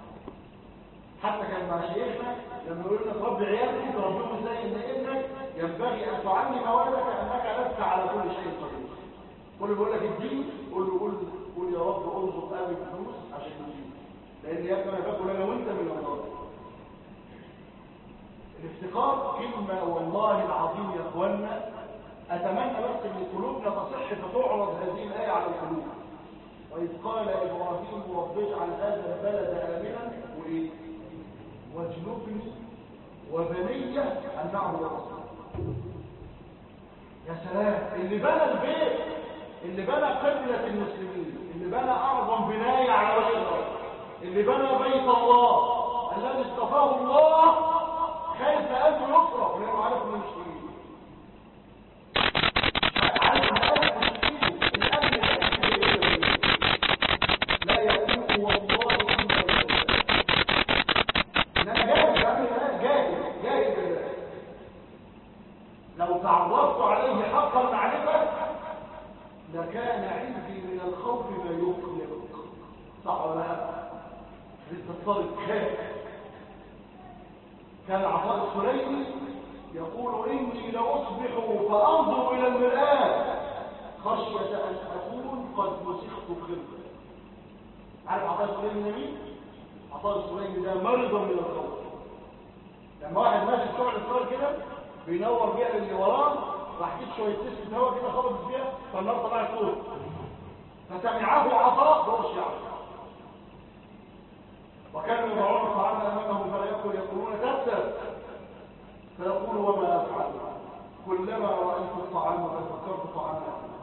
حتى كان مع شيخنا لما يقول لنا تربي عيالك تربيهم ازاي ان ابنك ينبغي ان تعلم ولدك انك لست على كل شيء قدير كل بيقول لك الدين قول له قول قول يا رب ارزق ابي فلوس عشان يجيب لان يا ابني انا باكل انا وانت من النار الافتقار كلمه والله العظيم يا اخوانا اتمنى بس ان قلوبنا تصح فتعرض هذه الايه على القلوب وإذ قال إبراهيم رب اجعل هذا البلد آمنا وإيه؟ واجنبني وبني أن نعبد الله يا سلام اللي بنى البيت اللي بنى قبلة المسلمين اللي بنى أعظم بناية على وجه الأرض اللي بنى بيت الله الذي اصطفاه الله خايف أنه يصرف لأنه عارف إنه مش كبير. عارف إنه مش كبير. الأمن الأكيد لا يكون والله إلا بالله. إنما جاهز بعمل ده جاهز جاهز بالله. لو تعرفت عليه حق المعرفة لكان عندي من الخوف ما يقلق صح ولا لا؟ للتصرف خاف كان عطاء السليمي يقول إني لأصبح فأنظر إلى المرآة خشية أن أكون قد مسخت خلقا عارف عطاء السليمي مين؟ عطاء السليمي ده مرضا من الخوف لما واحد ماشي في شغل الصغير كده بينور بيها اللي وراه راح جيب شويه نسمه هوا كده خبط فيها فالنار طلعت فوق فسمعه عطاء برش يعرف وكانوا يضعون الطعام امامهم فلا ياكل يقولون تبتر فيقول وما افعل كلما رايت الطعام ففكرت طعام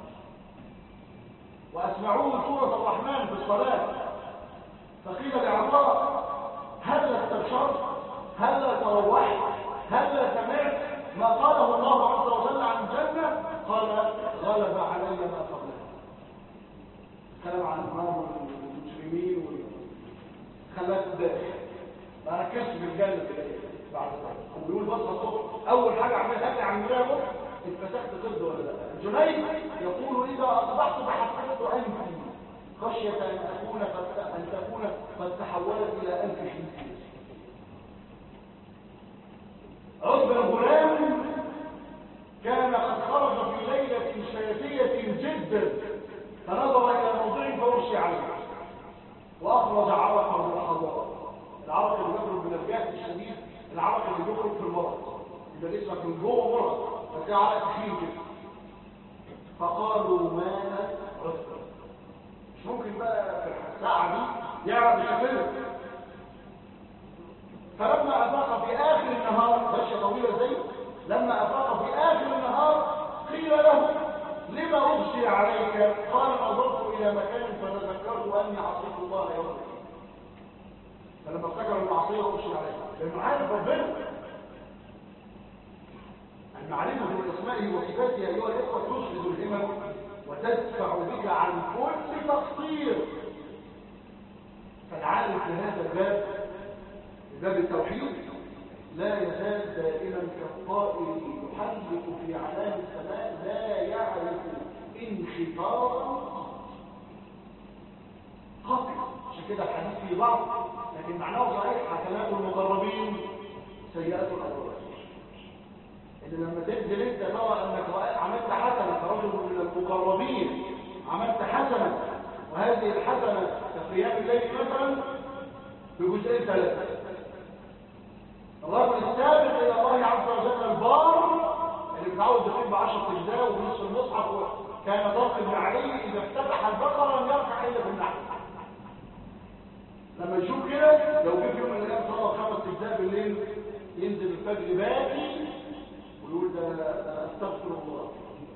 واسمعوه سوره الرحمن في الصلاه فقيل لعطاء هل استبشرت هل تروحت هل سمعت ما قاله الله عز وجل عن الجنه قال غلب علي ما قبلها كلام عن النار والمجرمين وال خلاك داخل ما ركزش في الجنة في الآية بعد ذلك وبيقول بص الصبح أول حاجة عملها أكل عن مرايه اتفسخت ضد ولا لا الجنيد يقول إذا أصبحت فحسبت أنفي خشية أن أكون قد أن تكون قد تحولت إلى أنف خنزير عقب الغلام كان قد خرج في ليلة شتية جدا فنظر إلى موضع فورشي عليه واخرج عرقا من الحضاره العرق اللي بيخرج من الجهد الشديد العرق اللي بيخرج في المرض يبقى جسمك من جوه مرض بس ده عرق تخين كده فقالوا مات رزقا مش ممكن بقى في الساعه دي يعرف يشكله فلما افاق في اخر النهار ماشيه طويله زي لما افاق في اخر النهار قيل له لما اغشي عليك قال نظرت الى مكان فتذكرت اني عصيت الله يوم الدين فلما افتكر المعصيه اغشي عليه لانه عارف ربنا المعرفه باسمائه وصفاته ايها الاخوه تشهد الهمم وتدفع بك عن كل تقصير فالعالم في هذا الباب باب التوحيد لا يزال دائما كالطائر يحلق في اعلام السماء لا يعرف انخفاضا قطع عشان كده الحديث فيه بعض لكن معناه صحيح حسنات المقربين سيئات الابرار ان لما تنزل انت ترى انك عملت حسنه كرجل من المقربين عملت حسنه وهذه الحسنه كقيام الليل مثلا بجزئين ثلاثه الرجل السابق الى الله عز وجل البار اللي متعود يقيم بعشرة اجزاء ونصف المصحف كان ضغط بن علي اذا افتتح البقره لم يركع الا بالنحو لما يشوف كده لو جه في يوم من الايام صلى خمس اجزاء بالليل ينزل الفجر باكي ويقول ده ده استغفر الله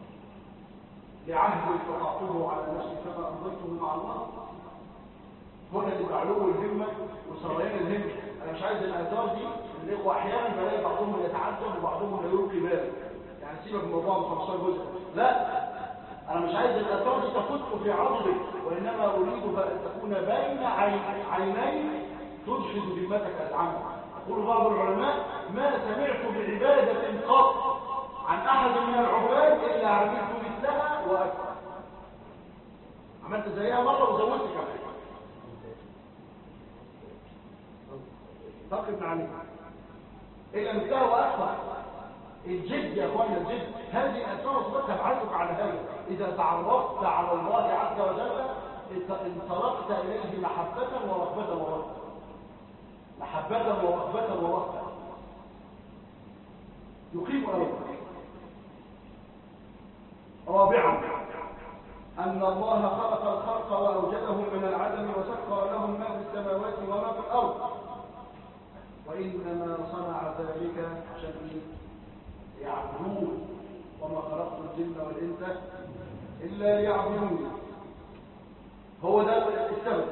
لعهد استطعته على نفسي كما انظرته مع الله هنا اللي بعلو الهمه وسريان الهمه انا مش عايز الاثار دي الاخوه احيانا بلاقي بعضهم يتعدد وبعضهم لا يلقي باله يعني سيبك من الموضوع ب 15 جزء لا انا مش عايز الاثار دي تفت في عضلك وانما اريد ان تكون بين عينين ترشد ذمتك العمل يقول بعض العلماء ما سمعت بعباده قط عن احد من العباد الا عملت مثلها واكثر عملت زيها مره وزودت كمان طاق ابن علي إلا مثله وأكثر الجد يا أخوانا الجد هذه الأسماء والصفات تبعثك على هذا إذا تعرفت على الله عز وجل انطلقت إليه محبة ورغبة ورغبة محبة ورغبة ورغبة يقيم أمرك رابعا أن الله خلق الخلق وأوجدهم من العدم وسخر لهم ما في السماوات وما في الأرض وإنما صنع ذلك عشان يعبدون وما خلقت الجن والإنس إلا ليعبدون هو ده السبب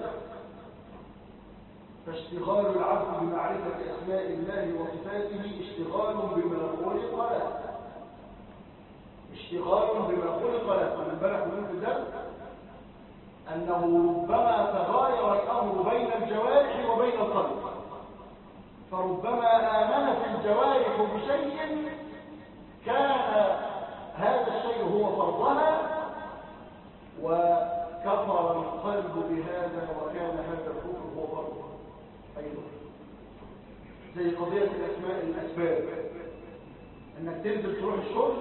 فاشتغال العبد بمعرفة أسماء الله وصفاته اشتغال بما خلق له اشتغال بما خلق له من بالك من الدرس أنه ربما تغاير الأمر بين الجوارح وبين القلب فربما آمن في الجوارح بشيء كان هذا الشيء هو فرضها وكفر القلب بهذا وكان هذا الكفر هو فرضها أيضا زي قضية الأسماء الأسباب انك تنزل تروح الشغل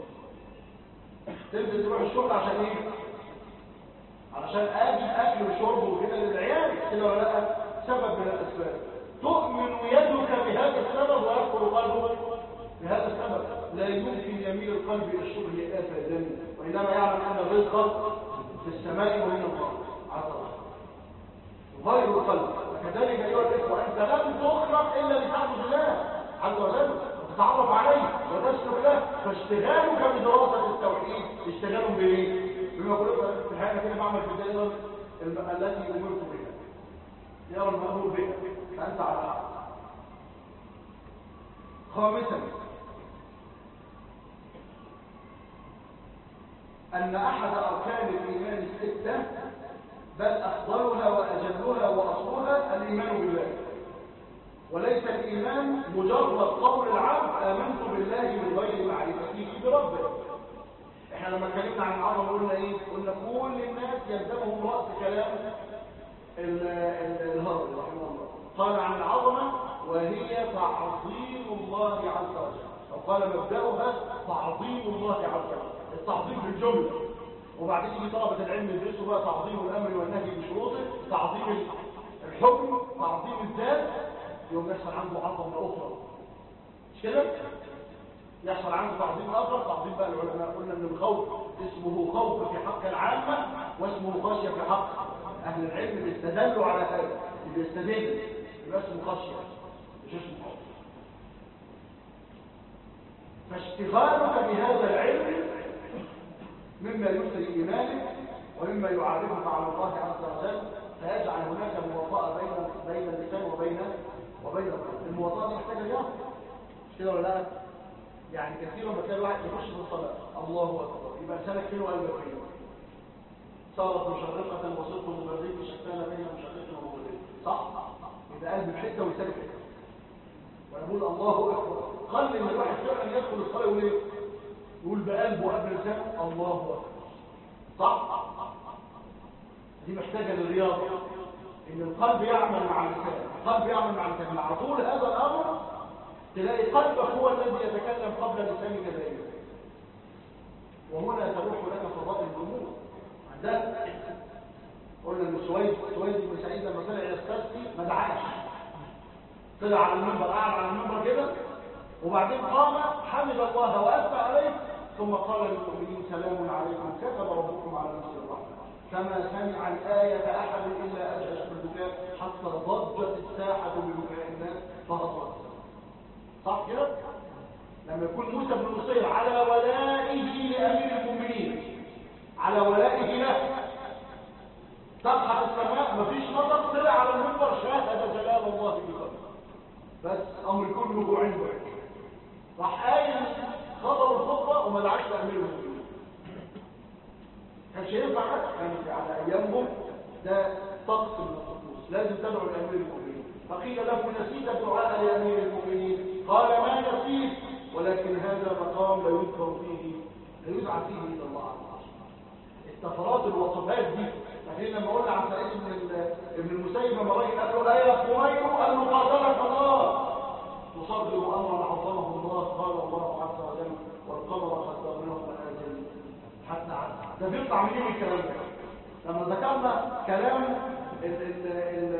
تنزل تروح الشغل عشان ايه علشان اجي اكل وشرب وكده للعيال كده ولا لا سبب من الاسباب تؤمن يدك بهذا السبب ويكفر قلبك بهذا السبب لا يمكن يميل القلب الى الشغل ابدا وانما يعلم ان الرزق في السماء ومن الله عز وجل غير القلب وكذلك ايها الاخوه انت لم تخلق الا لتعبد الله عز وجل وتتعرف عليه وتسلك له فاشتغالك بدراسه التوحيد اشتغال بايه بما قلت في الحقيقه كده بعمل في الدائره التي امرت بها يرى المامور بها فانت على حق خامسا أن أحد أركان الإيمان الستة بل أفضلها وأجلها وأصلها الإيمان بالله وليس الإيمان مجرد قول العبد آمنت بالله من غير معرفته بربه احنا لما اتكلمنا عن العظمة قلنا ايه قلنا كل الناس يلزمهم رأس كلام الهرم رحمه الله قال عن العظمة وهي تعظيم الله عز وجل أو قال مبدأها تعظيم الله عز وجل التعظيم بالجملة وبعدين يجي طلبة العلم يدرسوا بقى تعظيم الأمر والنهي بشروطه تعظيم الحكم تعظيم الذات يوم يحصل عنده عظمة أخرى مش كده؟ يحصل عنده تعظيم آخر تعظيم بقى العلماء قلنا ان الخوف اسمه خوف في حق العامة واسمه خشية في حق أهل العلم بيستدلوا على هذا بيستدل يبقى اسمه خشية مش اسمه خوف فاشتغالك بهذا العلم مما يسري إيمانك ومما يعرفك على الله عز وجل فيجعل هناك مواطأة بين بين اللسان وبين وبين القلب المواطأة دي محتاجة رياضة مش كده ولا لا؟ يعني كثير ما تلاقي واحد يخش في الصلاة الله أكبر يبقى لسانك فين وقلبك فين صارت مشرقة وصدق مبرد شتان بين مشرق ومغرب صح؟ يبقى قلب في حتة ولسانك في حتة ونقول الله أكبر خلي ان الواحد فعلا يدخل الصلاة يقول ايه؟ يقول بقلبه قبل لسانه الله أكبر صح؟ دي محتاجة للرياضة ان القلب يعمل مع اللسان القلب يعمل مع اللسان مع طول هذا الامر تلاقي قلبك هو الذي يتكلم قبل لسانك دائما وهنا تروح لك فضائل الامور ده قلنا ان سويد سويد بن سعيد لما طلع يستسقي ما دعاش طلع على المنبر قعد على المنبر كده وبعدين قام حمد الله واثنى عليه ثم قال للمؤمنين سلام عليكم كتب ربكم على نفسه الرحمه فما سمع الآية أحد إلا أجهش بالبكاء حتى ضجت الساحة ببكاء الناس فهطلت صح كده؟ لما يكون موسى بن نصير على ولائه لأمير المؤمنين على ولائه له تبحث السماء مفيش مطر طلع على المنبر شاهد جلال الله بقلبه بس أمر كله عنده راح قايل خطر الخطبة وما دعاش لأمير المؤمنين كانش ينفع كان على ايامهم ده طقس من الطقوس لازم تدعو لامير المؤمنين فقيل له نسيت الدعاء لامير المؤمنين قال ما نسيت ولكن هذا مقام لا يذكر فيه لا يدعى فيه الى الله عز وجل الطفرات الوصفات دي لكن لما قلنا عن سعيد بن ابن المسيب لما الراجل قال له يا خمير قال له قاتلك الله تصدر امرا عظمه الله قال الله عز وجل والقمر قدرناه منازل حتى عاد ده بيطلع منين الكلام ده لما ذكرنا كلام ال ال ال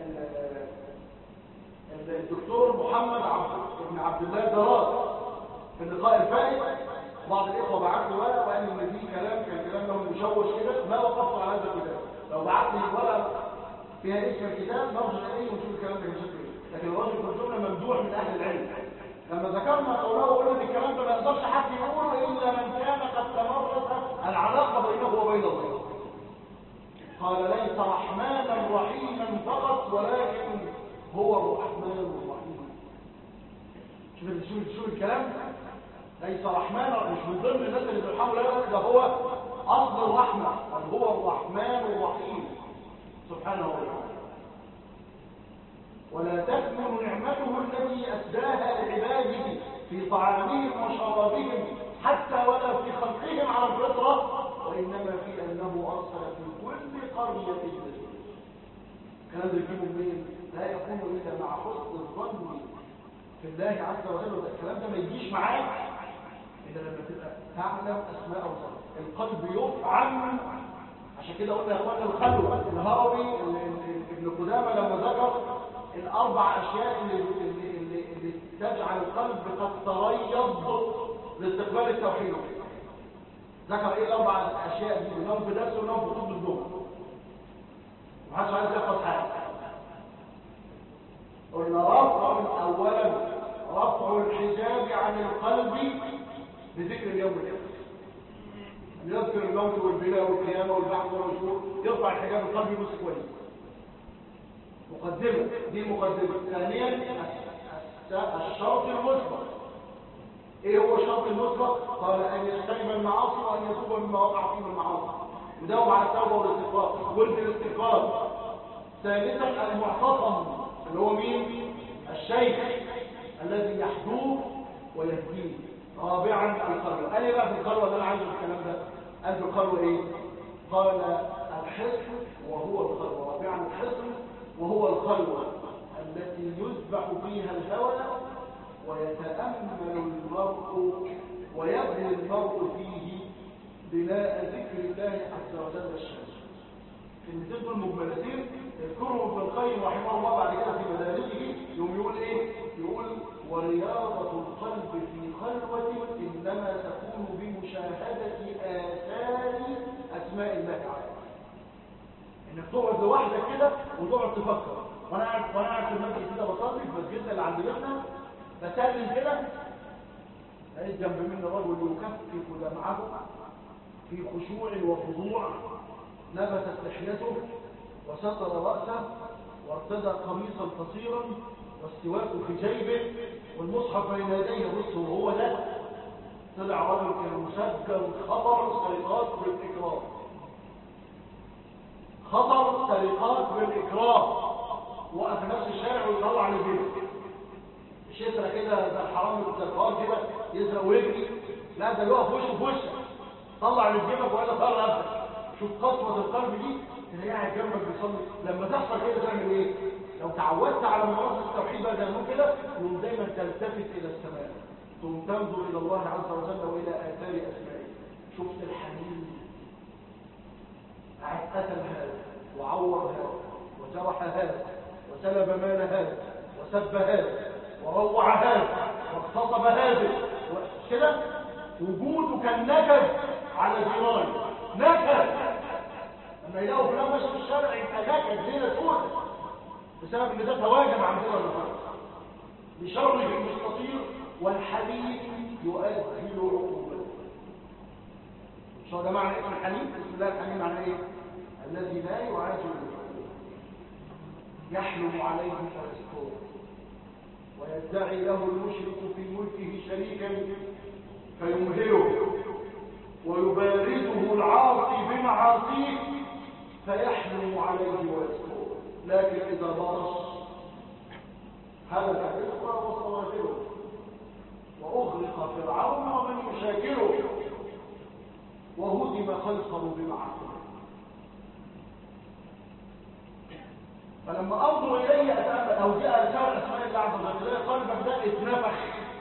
ال الدكتور محمد عبد بن عبد الله دراس في اللقاء الفائت بعض الاخوه بعت لي ورقه وقال لي ان في كلام كان كلام له مشوش كده ما وقفت على هذا الكتاب لو بعت لي ورقه فيها اسم الكتاب نرجع اليه ونشوف الكلام ده بشكل ايه لكن الراجل في الجمله ممدوح من اهل العلم لما ذكرنا قوله وقلنا ان الكلام ده ما يقدرش حد يقوله الا من كان قد تمرس العلاقه بينه وبين الله قال ليس رحمانا رحيما فقط ولكن هو الرحمن الرحيم شوف شوف شوف الكلام ليس رحمن مش من ضمن الناس اللي بيرحموا لا ده هو اصل الرحمه بل هو الرحمن الرحيم سبحانه وتعالى ولا تكمن نعمته التي اسداها لعباده في طعامهم وشرابهم حتى ولا في خلقهم على الفطره وانما في انه ارسل في كل قريه نذير كان يجيبه منين لا يكون الا مع حسن الظن في الله عز وجل وده الكلام ده ما يجيش معاك الا لما تبقى تعلم اسماء الله القلب يفعل عشان كده قلنا يا اخوانا الخلوه الهروي ابن قدامه لما ذكر الاربع اشياء اللي اللي اللي, اللي تجعل القلب قد تريض لاستقبال التوحيد ذكر ايه الاربع اشياء دي نوم في درس ونوم في طب الظهر محدش عايز يحفظ حاجه قلنا رفع اولا رفع الحجاب عن القلب بذكر اليوم الاخر يذكر الموت والبلاء والقيامه والبعث والنشور يرفع الحجاب القلبي بص كويس مقدمه دي مقدمه ثانيا الشرط المسبق ايه هو الشرط المسبق قال ان يجتنب المعاصي وان يتوب مما وقع فيه من المعاصي يداوم على التوبه والاستغفار ولد الاستغفار ثالثا المعتصم اللي هو مين الشيخ الذي يحدوه ويهديه رابعا الخلوه قال ايه بقى في الخلوه اللي انا عايزه الكلام ده قال في الخلوه ايه قال الحصن وهو الخلوه رابعا الحصن وهو الخلوه التي يذبح فيها الهوى ويتامل المرء ويبني المرء فيه بناء ذكر الله عز وجل الشمس كلمتين دول مجملتين يذكرهم ابن القيم رحمه الله بعد كده في مدارسه يوم يقول ايه يقول ورياضة القلب في خلوة إنما تكون بمشاهدة آثار أسماء الله تعالى إنك تقعد لوحدك كده وتقعد تفكر وأنا قاعد وأنا قاعد في المسجد كده بصلي في مسجدنا اللي عند بيتنا بسلم كده لقيت جنب مني رجل يكفف دمعه في خشوع وخضوع نبتت لحيته وستر رأسه وارتدى قميصا قصيرا والسواك في جيبه والمصحف بين يديه بص وهو ده طلع رجل كان مسجل خطر سرقات بالاكراه خطر سرقات بالاكراه وقف في نفس الشارع ويطلع لجيبه مش يسرق كده ده الحرام بالتلقاء كده يسرق ويجري لا ده يقف وشه في وشك طلع اللي في جيبك وقال طلع نفسك شوف قسوه القلب دي اللي قاعد جنبك بيصلي لما تحصل كده تعمل ايه لو تعودت على ممارسه التوحيد بقى زي ما كده يوم دايما تلتفت الى السماء ثم تنظر الى الله عز وجل والى اثار اسمائه شفت الحنين قتل هذا وعور هذا وجرح هذا وسلب مال هذا وسب هذا وروع هذا واغتصب هذا كده وجوده كان نكد على جيرانه نكد لما يلاقوا فلان ماشي في الشارع يبقى نكد ليله سودة بسبب ان ده تواجد عندنا النهارده بشره المستطير والحليم يؤهل عقوبته شو ده معنى اسم الحليم بسم الله الحليم معناه ايه الذي لا يعاجل العقوبه يحلم عليه فيذكره ويدعي له المشرك في ملكه شريكا فيمهله ويبارزه العاصي بمعاصيه فيحلم عليه ويذكره لكن إذا برص هلك إخوة وصواجره وأغرق فرعون ومن يشاكله وهدم خلقه بمعاصيه فلما انظر اليه اتامل او جاء رساله اسماء الله عز وجل تلاقي قلبك ده اتنفخ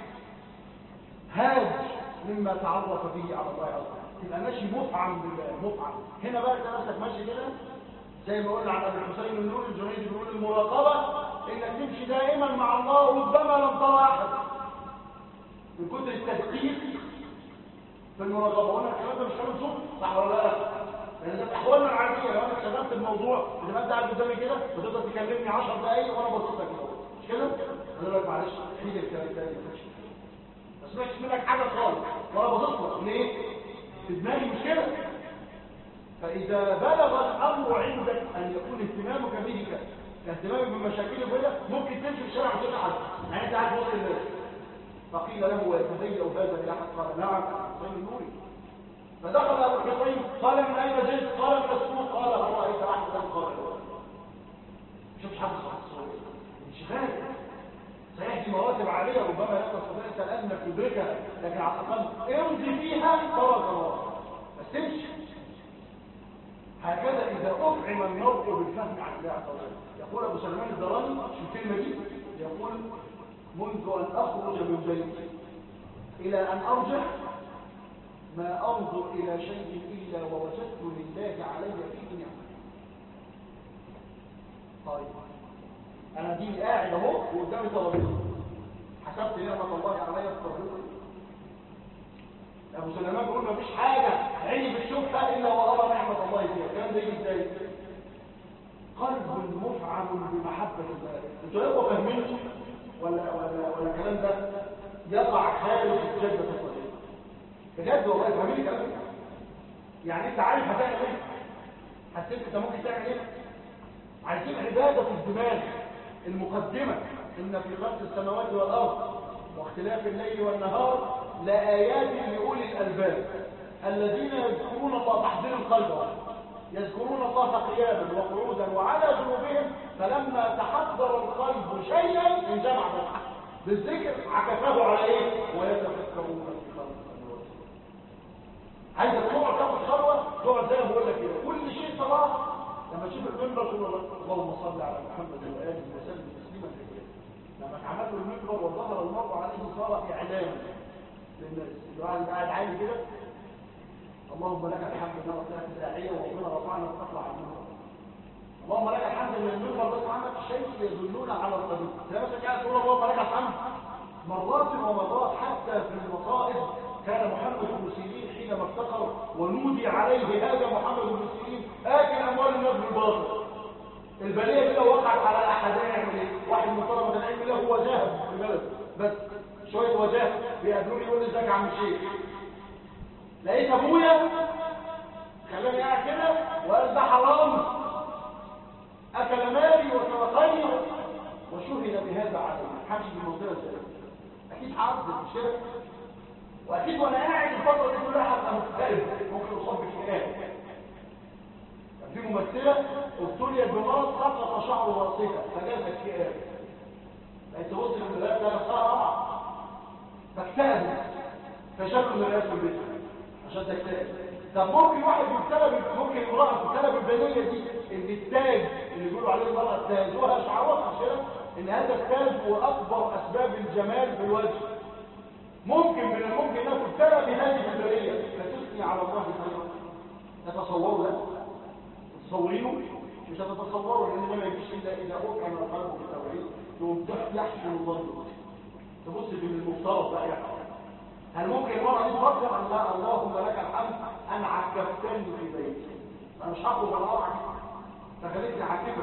هاج مما تعرف به على الله عز وجل تبقى ماشي مفعم بالله مفعم هنا بقى انت نفسك ماشي كده زي ما قلنا عن ابي الحسين النور الجنيد بيقول المراقبه انك تمشي دائما مع الله ربما لم ترى احد من كتر التدقيق في المراقبه وانا الكلام ده مش كلام صوت صح ولا لا لان ده احوالنا العاديه لو انا شغلت الموضوع اذا ما انت قاعد قدامي كده وتقدر تكلمني 10 دقايق وانا بصيت لك كده مش كده اقول لك معلش في الكلام ده ما سمعتش منك حاجه خالص وانا بصيت لك ليه في دماغي مش كده فإذا بلغ الأمر عندك أن يكون اهتمامك به كاهتمامك بمشاكل كده ممكن تمشي في الشارع وتتعب يعني أنت قاعد وسط الناس فقيل له ويتهيأ هذا لأحد قال نعم حسين النوري فدخل أبو الحسين قال من أين جئت؟ قال من السوق قال هل رأيت أحدا قال شوف حد خاص مش خارج صحيح دي مراتب عالية ربما لا تستطيع أنت الآن أنك تدركها لكن على الأقل امضي فيها تراك الله بس تمشي هكذا إذا أفعم المرء بالفهم عن الله عز وجل يقول أبو سلمان الدراني في الكلمة دي يقول منذ أن أخرج من بيتي إلى أن أرجع ما أنظر إلى شيء إلا ووجدت لله علي فيه نعمة طيب أنا دي قاعد أهو وقدامي ترابيزة حسبت نعمة الله علي في الترابيزة ابو سليمان بيقول مفيش حاجه عيني بتشوفها الا وارى نعمه الله فيها الكلام ده يجي ازاي قلب مفعم بمحبه الله انتوا يبقوا فاهمين ولا ولا ولا الكلام ده يقع خارج الجده الصغيره بجد والله فاهمين الكلام ده يعني انت عارف هتعمل ايه حسيت انت ممكن تعمل ايه عايزين عباده في الدماغ المقدمه ان في خلق السماوات والارض واختلاف الليل والنهار لآيات لأولي الألباب الذين يذكرون الله تحضير القلب يذكرون الله قياما وقعودا وعلى جنوبهم فلما تحضر القلب شيئا انجمع بالذكر عكفه على ايه ويتفكرون في خلق السماوات عايز تقعد تاخد خلوه تقعد زي ما بقول لك كده كل شيء صلاه لما تشوف المنبر تقول اللهم صل على محمد واله وسلم تسليما كثيرا لما اتعمل له المنبر وظهر المرء عليه صار اعلاما للناس الواحد قاعد عالي كده اللهم لك الحمد ان ربنا داعيه وربنا رفعنا وتطلع النور اللهم لك الحمد ان المنبر بس عندك شيء يدلون على الطريق لا بس قاعد تقول اللهم لك الحمد مرات ومرات حتى في المصائب كان محمد بن سيرين حينما افتقر ونودي عليه هذا محمد بن سيرين اكل اموال الناس بالباطل البليه كده وقعت على احد يعمل ايه واحد من طلبه العلم له هو جاهد في البلد بس شويه وجاه بيقابلوني يقول لي ازيك يا عم الشيخ لقيت ابويا خلاني قاعد كده وقال ده حرام اكل مالي وسرقني وشهد بهذا علي حمشي بالمنطقه ازاي اكيد هعذب مش كده واكيد وانا قاعد الفتره دي كلها هبقى مختلف ممكن اصاب باكتئاب في ممثله ابتليت بمرض سقط شعر راسها فجالها اكتئاب بقيت تبص للمرايه ده نفسها فاكتئب فشالوا المرايه في البيت عشان تكتئب طب ممكن واحد يبتلى ممكن امراه تبتلى بالبنيه دي ان التاج اللي بيقولوا عليه المراه التاج وها شعارات عشان ان هذا التاج هو اكبر اسباب الجمال في الوجه ممكن من الممكن انها تبتلى بهذه البنيه فتثني على الله خيرا تتصوروا ده تتصورينه مش هتتصوروا لان ما يجيش الا اذا اكرم القلب بالتوحيد يقوم يحسن الظن تبص بالمفترض بقى يعني هل ممكن المرأة دي تفكر ان لا اللهم لك الحمد ان عكفتني في بيتي انا مش هخرج ولا اقعد فخليتني عكفك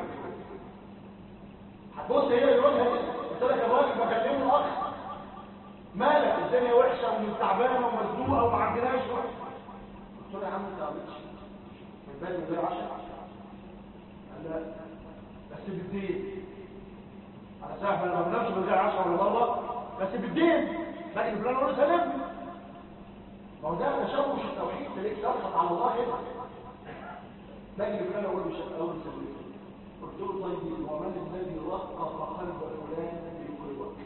هتبص هي يقولها دي قلت لك يا راجل بكلمه الاخ مالك الدنيا وحشه ومن تعبانه ومزنوقه وما عندناش قلت له يا عم انت عملتش من بالي من غير عشاء قال لا بس بالدين على سهل انا ما بنامش من غير عشاء ولا مره بس بالدين لكن فلان اقول سلمني ما هو ده تشوش التوحيد تلاقيك تسخط على الله هنا لكن فلان اقول مش اقول سلمني قلت له طيب ومن الذي رقق قلب فلان بكل وقت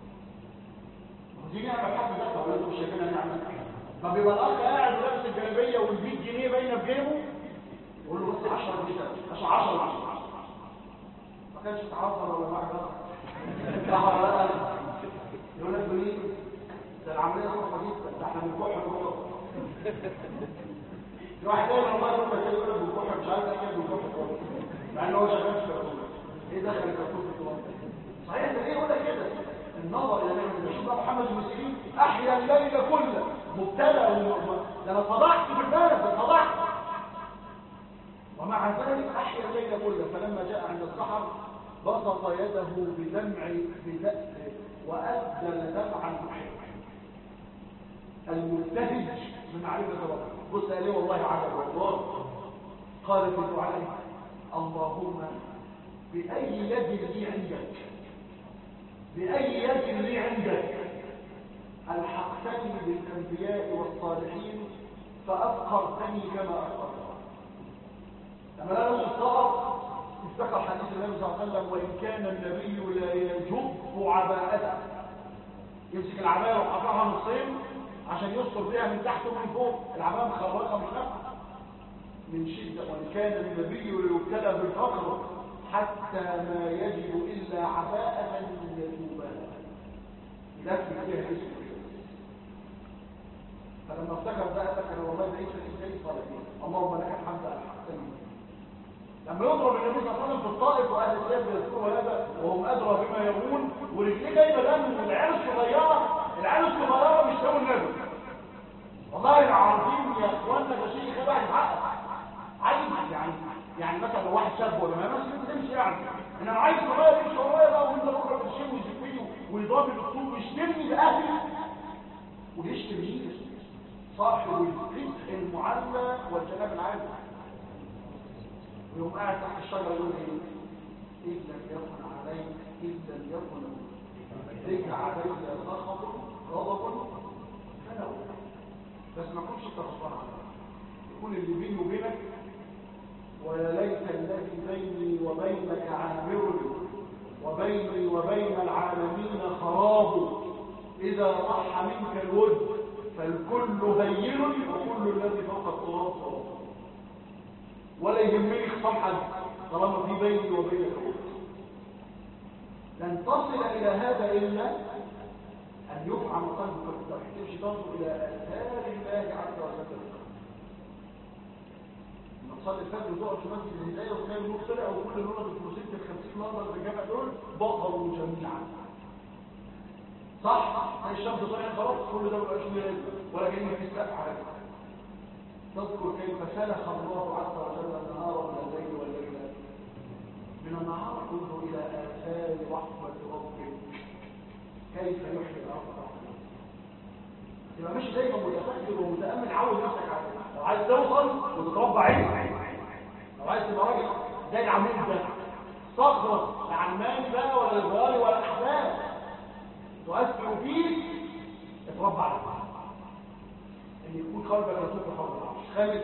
دي نعمه حد ذاتها ولا انتم شايفينها نعمه طب يبقى الاخ قاعد ولابس الجلابيه وال100 جنيه باينه في جيبه يقول له بس 10 جنيه 10 10 10 كانش تعصر ولا معك صح ولا لا يقول لك مين ده العمليه صعبه جدا ده احنا بنكح الغرض في واحد دايما والله يقول لك يقول لك بنكح مش عارف ايه بنكح الغرض مع ان هو شغال في الكرتون ايه دخل الكرتون في الغرض صحيح ده ايه يقول لك كده النظر الى نعمه بشوف بقى محمد المسلمين احيا الليل كله مبتلى وم- ده انا فضحت في البلد ده فضحت ومع ذلك احيا الليل كله فلما جاء عند السحر بسط يده بدمع بدأ وأسدل دمعا محب المبتهج بمعرفة ربه بص قال لي والله عجب والله قال في الدعاء اللهم بأي يد لي عندك بأي يد لي عندك ألحقتني بالأنبياء والصالحين فأفقرتني كما أفقرت لما لا نفس الصغر افتكر حديث النبي صلى الله عليه وسلم وإن كان النبي لا يجب عباءته يمسك العباية ويقطعها نصين عشان يستر بيها من تحت ومن فوق العباية مخرقة مش نافعة من شدة وإن كان النبي ليبتلى بالفقر حتى ما يجب إلا عباءة يجوبها لكن فيها اسم فلما افتكر بقى فكر والله بعيد في الإنسان الصالحين اللهم لك الحمد على الحسن لما يضرب النبي صلى الله عليه وسلم في الطائف واهل الثياب يذكروا هذا وهم ادرى بما يرون ورجليه جايبه دم والعيال الصغيره العيال الصغيره مش سووا النبي والله العظيم يا اخوانا ده شيء يخلي واحد يحقق عايز يعني يعني مثلا لو واحد شاب ولا ما ماشي تمشي يعني انا عايز صغير يمشي ورايا بقى وانت بكره تشيل ويشتمني ويضرب الاسلوب ويشتمني باهلي ويشتم مين صاحب الفقه المعلى والجناب العالي ويوم قاعد تحت الشجرة يقول ايه إذ لم يكن عليك إذ لم يكن بك علي سخط غضب فلو بس ما كنتش انت غضبان عليا يكون اللي بيني وبينك ويا ليت الذي بيني وبينك عامر وبيني وبين العالمين خراب إذا صح منك الود فالكل هين وكل الذي فوق التراب تراب ولا يهمني خصام حد طالما في بيني وبينك وقت لن تصل الى هذا الا ان يفعل قلبك بالتوحيد تمشي تنظر الى اثار الله عز وجل لما تصلي الفجر وتقعد في مسجد الهدايه وتلاقي النور طلع وكل النور بالكروسيت ال 50 نظر في الجامع دول بطلوا جميعا صح؟ هي الشمس طلعت خلاص كل ده ما بقاش ولا كلمه في سقف على كده تذكر كيف سلخ الله عز وجل النهار من الليل والليل من النهار انظر الى اثار رحمه ربك كيف يحيي الارض يبقى مش دايما متفكر ومتامل عود نفسك على لو عايز توصل وتتربى عين لو عايز تبقى راجل زي العمود ده صخره لا علماني بقى ولا ليبرالي ولا احزاب تؤثر فيك اتربى على ان يكون قلبك رسول حول العرش خامس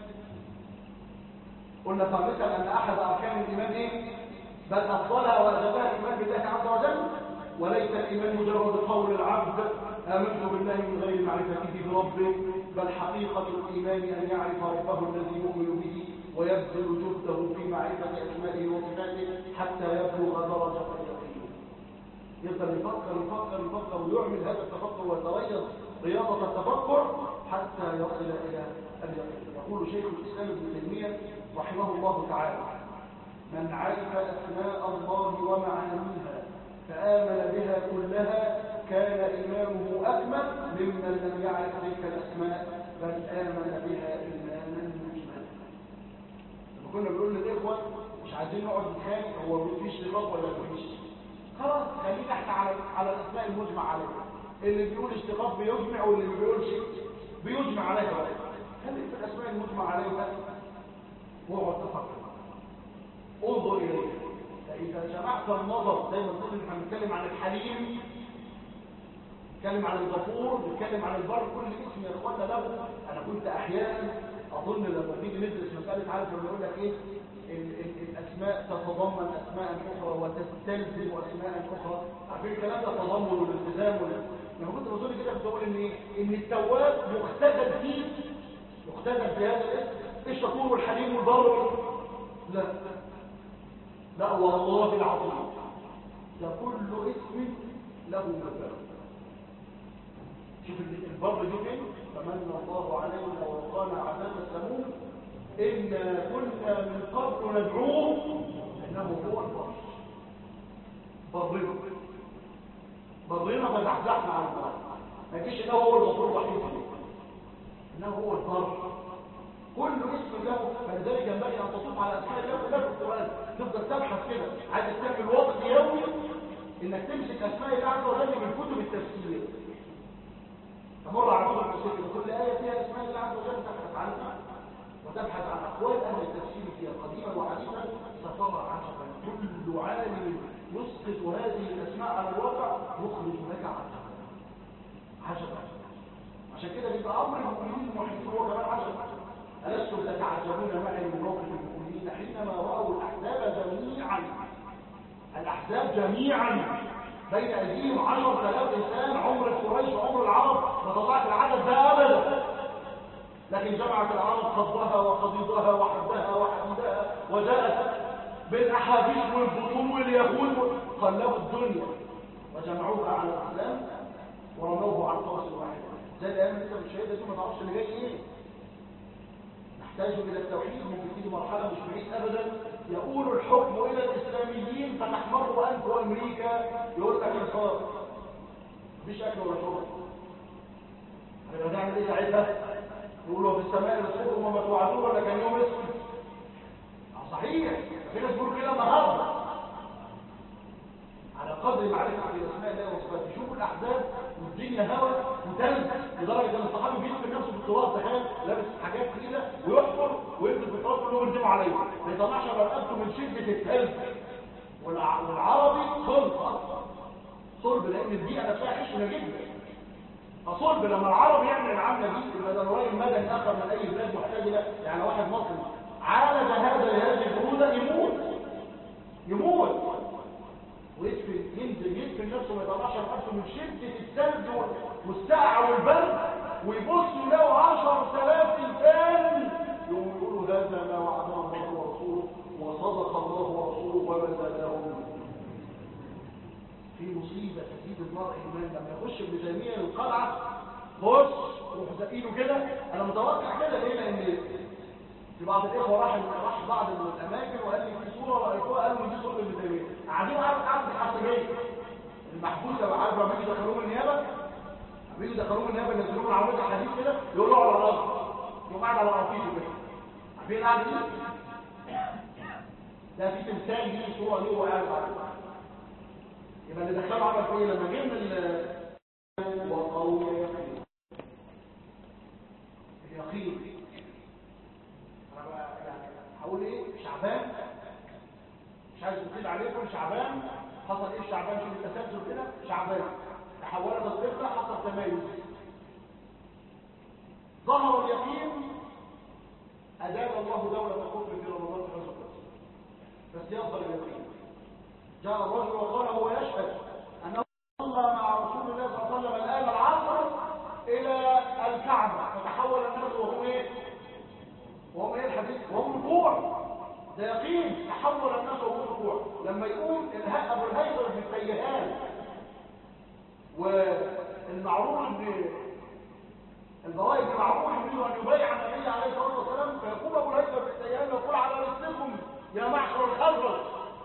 قلنا خامسا ان احد اركان الايمان ايه بل افضلها واجبها الايمان بالله عز وجل وليس الايمان مجرد قول العبد امنت بالله من غير معرفته بربه بل حقيقه الايمان ان يعرف ربه الذي يؤمن به ويبذل جهده في معرفه اسمائه وصفاته حتى يبلغ درجه اليقين يفضل يفكر يفكر يفكر ويعمل هذا التفكر ويتريض رياضة التفكر حتى يصل إلى اليقين يقول شيخ الإسلام ابن تيمية رحمه الله تعالى من عرف أسماء الله ومعانيها فآمن بها كلها كان إيمانه أكمل ممن لم يعرف تلك الأسماء بل آمن بها إيمانا مجملا لما كنا بنقول للإخوة مش عايزين نقعد نتخانق هو مفيش لغة ولا مفيش خلاص خلينا احنا على على الأسماء المجمع عليها اللي بيقول اشتقاق بيجمع واللي ما بيقولش بيجمع عليها بقى خلي في الاسماء المجمع عليها وهو التفكر انظر اليه فاذا جمعت النظر زي ما نقول احنا بنتكلم عن الحليم نتكلم عن الغفور نتكلم عن البر كل اسم يا اخوانا له انا كنت احيانا اظن لما تيجي ندرس مساله عارف لما يقول لك ايه ال ال الاسماء تتضمن اسماء اخرى وتستلزم اسماء اخرى عارفين الكلام ده تضمن والالتزام لما كنت بقول كده كنت بقول ان ايه ان التواب مختزل فيه مختزل في هذا الاسم الشكور والحليم والبر لا لا والله العظيم ده كل اسم له مثل شوف البر دي فين فمن الله علينا ووقانا عذاب السموم إنا كنا من قبل ندعوه إنه هو البر برنا برنا فتحزحنا عن البر ما يجيش إنه هو الغفور الرحيم إنه هو البر كل اسم له فلذلك ينبغي أن تطوف على أسماء الله كلها في القرآن تفضل تبحث كده عايز تعمل وقت يومي إنك تمسك أسماء الله عز وجل من كتب التفسير تمر على كتب التفسير كل آية فيها أسماء الله عز وجل تبحث عنها وتبحث عن أقوال أهل التفسير فيها قديما وحديثا سترى عجبا كل عالم يسقط هذه الأسماء على الواقع يخرج لك عجبا عجبا عشان كده بيبقى أمر المؤمنين الموحدين هو كمان عجبا ألستم تتعجبون معي من موقف المؤمنين حينما رأوا الأحزاب جميعا الأحزاب جميعا بين أيديهم عشر ثلاث إنسان عمر قريش وعمر العرب ما طلعت العدد ده أبدا لكن جمعت العرب خضها وخضيضها وحدها وحديدها وجاءت بالأحاديث والبطون واليهود قلبوا الدنيا وجمعوها على الإسلام ورموه على الفرس الواحد زي الأيام اللي انت مش شايفها دي ما تعرفش اللي جاي ايه نحتاج إلى التوحيد ممكن تيجي مرحلة مش بعيد أبدا يقول الحكم إلى الإسلاميين فتحمر أنت وأمريكا يقول لك الخار مفيش أكل ولا شرب هنبقى نعمل إيه ساعتها؟ يقولوا في السماء رزقكم وما توعدون ولا كان يوم اسود صحيح في ناس بيقولوا كده النهارده على قدر معرفة الأسماء الله وصفاته يشوفوا الأحزاب والدنيا هوا وتلج لدرجة أن الصحابي بيدفن نفسه في التراب تخيل لابس حاجات كده ويحفر وينزل في التراب كلهم يردموا عليه ما يطلعش رقبته من شدة التلج والع... والعربي صلب أصلا صلب لأن البيئة نفسها خشنة جدا فصلب لما العرب يعمل العملة دي يبقى ده الراجل مدني آخر من أي بلاد محتاجة يعني واحد مصري عالج هذا لهذه البرودة يموت يموت ويدفن ينزل يدفن نفسه ما يطلعش نفسه من شدة الثلج والسقعة والبرد ويبص يلاقوا 10000 إنسان يقوموا يقولوا هذا ما وعدنا الله ورسوله وصدق الله ورسوله وما زادهم في مصيبة تزيد المرء إيمان لما يخش ابن تيمية القلعة بص روح زقيله كده أنا متوقع كده ليه لأن في بعض الإخوة راح راح بعض الأماكن وقال لي في صورة رأيتوها قالوا دي صورة ابن تيمية قاعدين قاعد قاعد الحسابية المحبوسة وعارف لما يجي يدخلوه من النيابة لما يجي يدخلوه من النيابة ينزلوه من عمود الحديد كده يقولوا على الأرض يقوم قاعد على رفيقه كده عارفين قاعد ايه؟ ده في تمثال ليه صورة ليه وهو قاعد على يبقى اللي دخلوا عمل ايه لما جبنا ال وقوي يقين اليقين انا بقى يعني هقول ايه شعبان مش عايز اطيل عليكم شعبان حصل ايه شعبان شوف التسلسل كده شعبان تحولت الطفله حصل تميز ظهر اليقين ادام الله دوله الكفر في رمضان في غزوه بس يظهر اليقين جاء الرجل وقال هو يشهد أنه صلى مع رسول الله صلى الله عليه وسلم الآن العصر إلى الكعبة فتحول الناس وهم إيه؟ وهم إيه الحديث؟ وهم ركوع ده يقين تحول الناس وهم ركوع لما يقول أبو الهيثم بن التيهان والمعروف بن البوائد بن معروف يريد أن يبايع النبي عليه الصلاة والسلام فيقوم أبو الهيثم بن التيهان يقول على رسلكم يا معشر الخزرج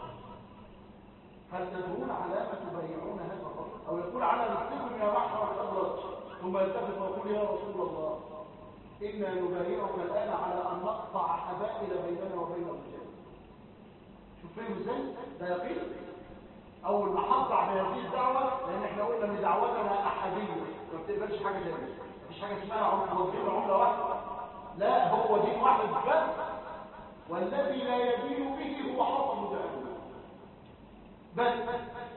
هل تدرون على ما تبايعون هذا الرجل او يقول على رزقكم يا معشر الازواج ثم يلتفت ويقول يا رسول الله انا نبايعك الان على ان نقطع حبائل بيننا وبين الرجال شوف فين ازاي ده يقين اول ما هطلع بهذه الدعوه لان احنا قلنا ان دعوتنا احاديه ما بتقبلش حاجه زي كده مفيش حاجه اسمها عمله عمله واحده لا هو دين واحد بس والذي لا يدين به هو حطب جهنم بس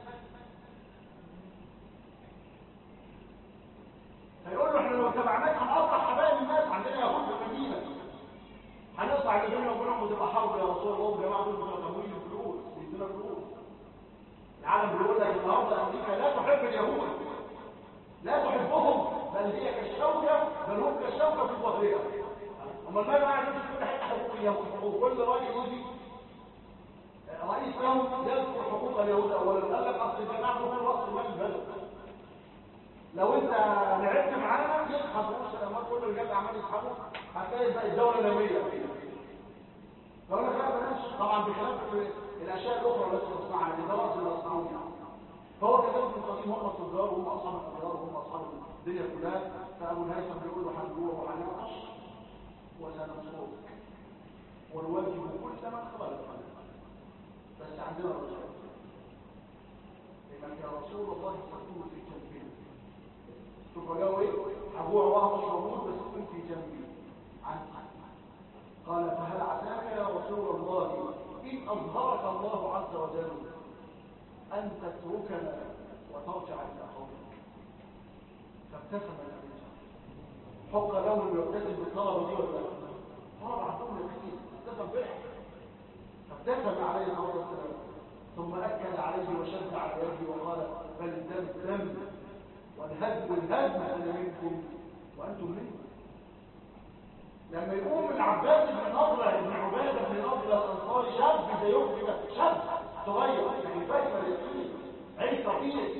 هيقول له احنا لو تبعناك هنقطع حبايب الناس عندنا يهود في المدينه هنقطع الدنيا ونقول وتبقى حرب يا رسول الله والجماعه دول بتوع تمويل الفلوس بيدينا فلوس العالم بيقول لك النهارده امريكا لا تحب اليهود لا تحبهم بل هي كالشوكه بل هم كالشوكه في ظهرها امال ما قاعد يمسك كل حته حقوق اليهود وكل راجل يجي رئيس لهم يذكر حقوق اليهود اولا قال لك اصل جماعه كل راس مال البلد لو انت لعبت معانا يسحب رؤوس الاموال كل رجال الاعمال يسحبوا هتلاقي بقى الدوله ناميه لو انا لا بلاش طبعا بخلاف الاشياء الاخرى التي تصنعها دي ده راس الاصنام يعني فهو كذلك القديم هم التجار وهم اصحاب التجار وهم اصحاب الدنيا كلها فابو الهيثم بيقول له هنجوع وهنعطش وسنصوك ونواجه كل من خلق بس عندنا رجاء لانك يا رسول الله تكون في جنبنا شوف رجاء ايه هجوع وهمش موجود بس تكون في جنبي عنك قال فهل عساك يا رسول الله ان اظهرك الله عز وجل أن تتركنا وترجع إلى قومك فابتسم النبي حق لهم يبتسم بالطلبة دي ولا لا؟ طلب عندهم يقين ابتسم فرح فابتسم عليه الصلاة والسلام ثم أكد عليه وشد على يده وقال بل الدم الدم والهدم الهدم أنا منكم وأنتم منكم لما يقوم العباس بن نضرة بن عبادة بن نضرة الأنصاري شاب زيهم كده شاب صغير يعني فاهم اليقين عين ثقيل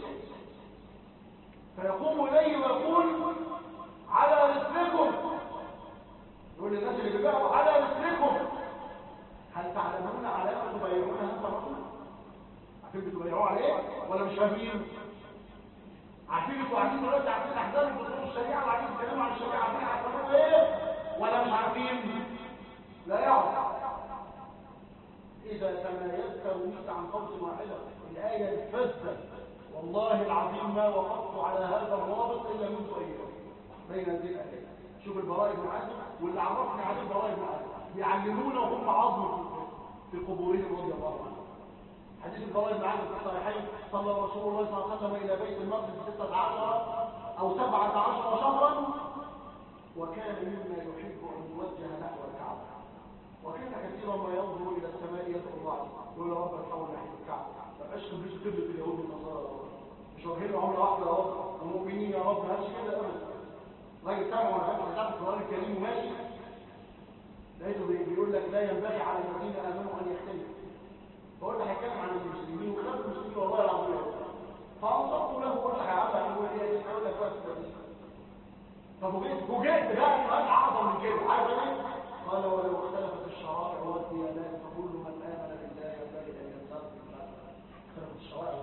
فيقوم إليه ويقول على رسلكم يقول للناس اللي بيبيعوا على رسلكم هل تعلمون علامة تبايعون هذا الرجل؟ عارفين بتبايعوه على ايه؟ ولا مش فاهمين؟ عارفين انتوا قاعدين دلوقتي عارفين احزاب بتقول الشريعه وقاعدين تتكلموا عن الشريعه عارفين هتعملوا ايه؟ ولا مش عارفين؟ لا يعرف إذا تمايزت وميت عن قوس واحدة الآية الفزة والله العظيم ما وقفت على هذا الرابط إلا منذ أيام بين هذه الآيات شوف البراء بن عازم واللي عرفني عليه البراء بن عازم يعلمونا وهم عظم في قبورهم رضي الله عنهم حديث البراء بن عازم في الصحيحين صلى رسول الله صلى الله عليه وسلم إلى بيت المقدس 16 أو 17 شهرا وكان مما يحب أن يوجه نحو الكعبة وكان كثيرا ما ينظر الى السماء يدعو الله يقول يا رب ارحمنا ناحيه الكعبه ما بقاش خبيث قبله اليهود والنصارى مش واخدين عمله واحده اهو ومؤمنين يا رب ما قالش كده ابدا راجل سامع وانا فاتح كتاب القران الكريم وماشي لقيته بيقول لك لا ينبغي على الذين امنوا ان يختلفوا فقلت هيتكلم عن المسلمين وخلاف المسلمين والله العظيم فانصرت له وقلت هيعبر يقول ايه يقول لك بس ففوجئت فوجئت بقى ان اعظم من كده عارف ايه قال ولو اختلفت الشرائع والديانات فكل من آمن بالله ينبغي أن ينصرف بالله اختلفت الشرائع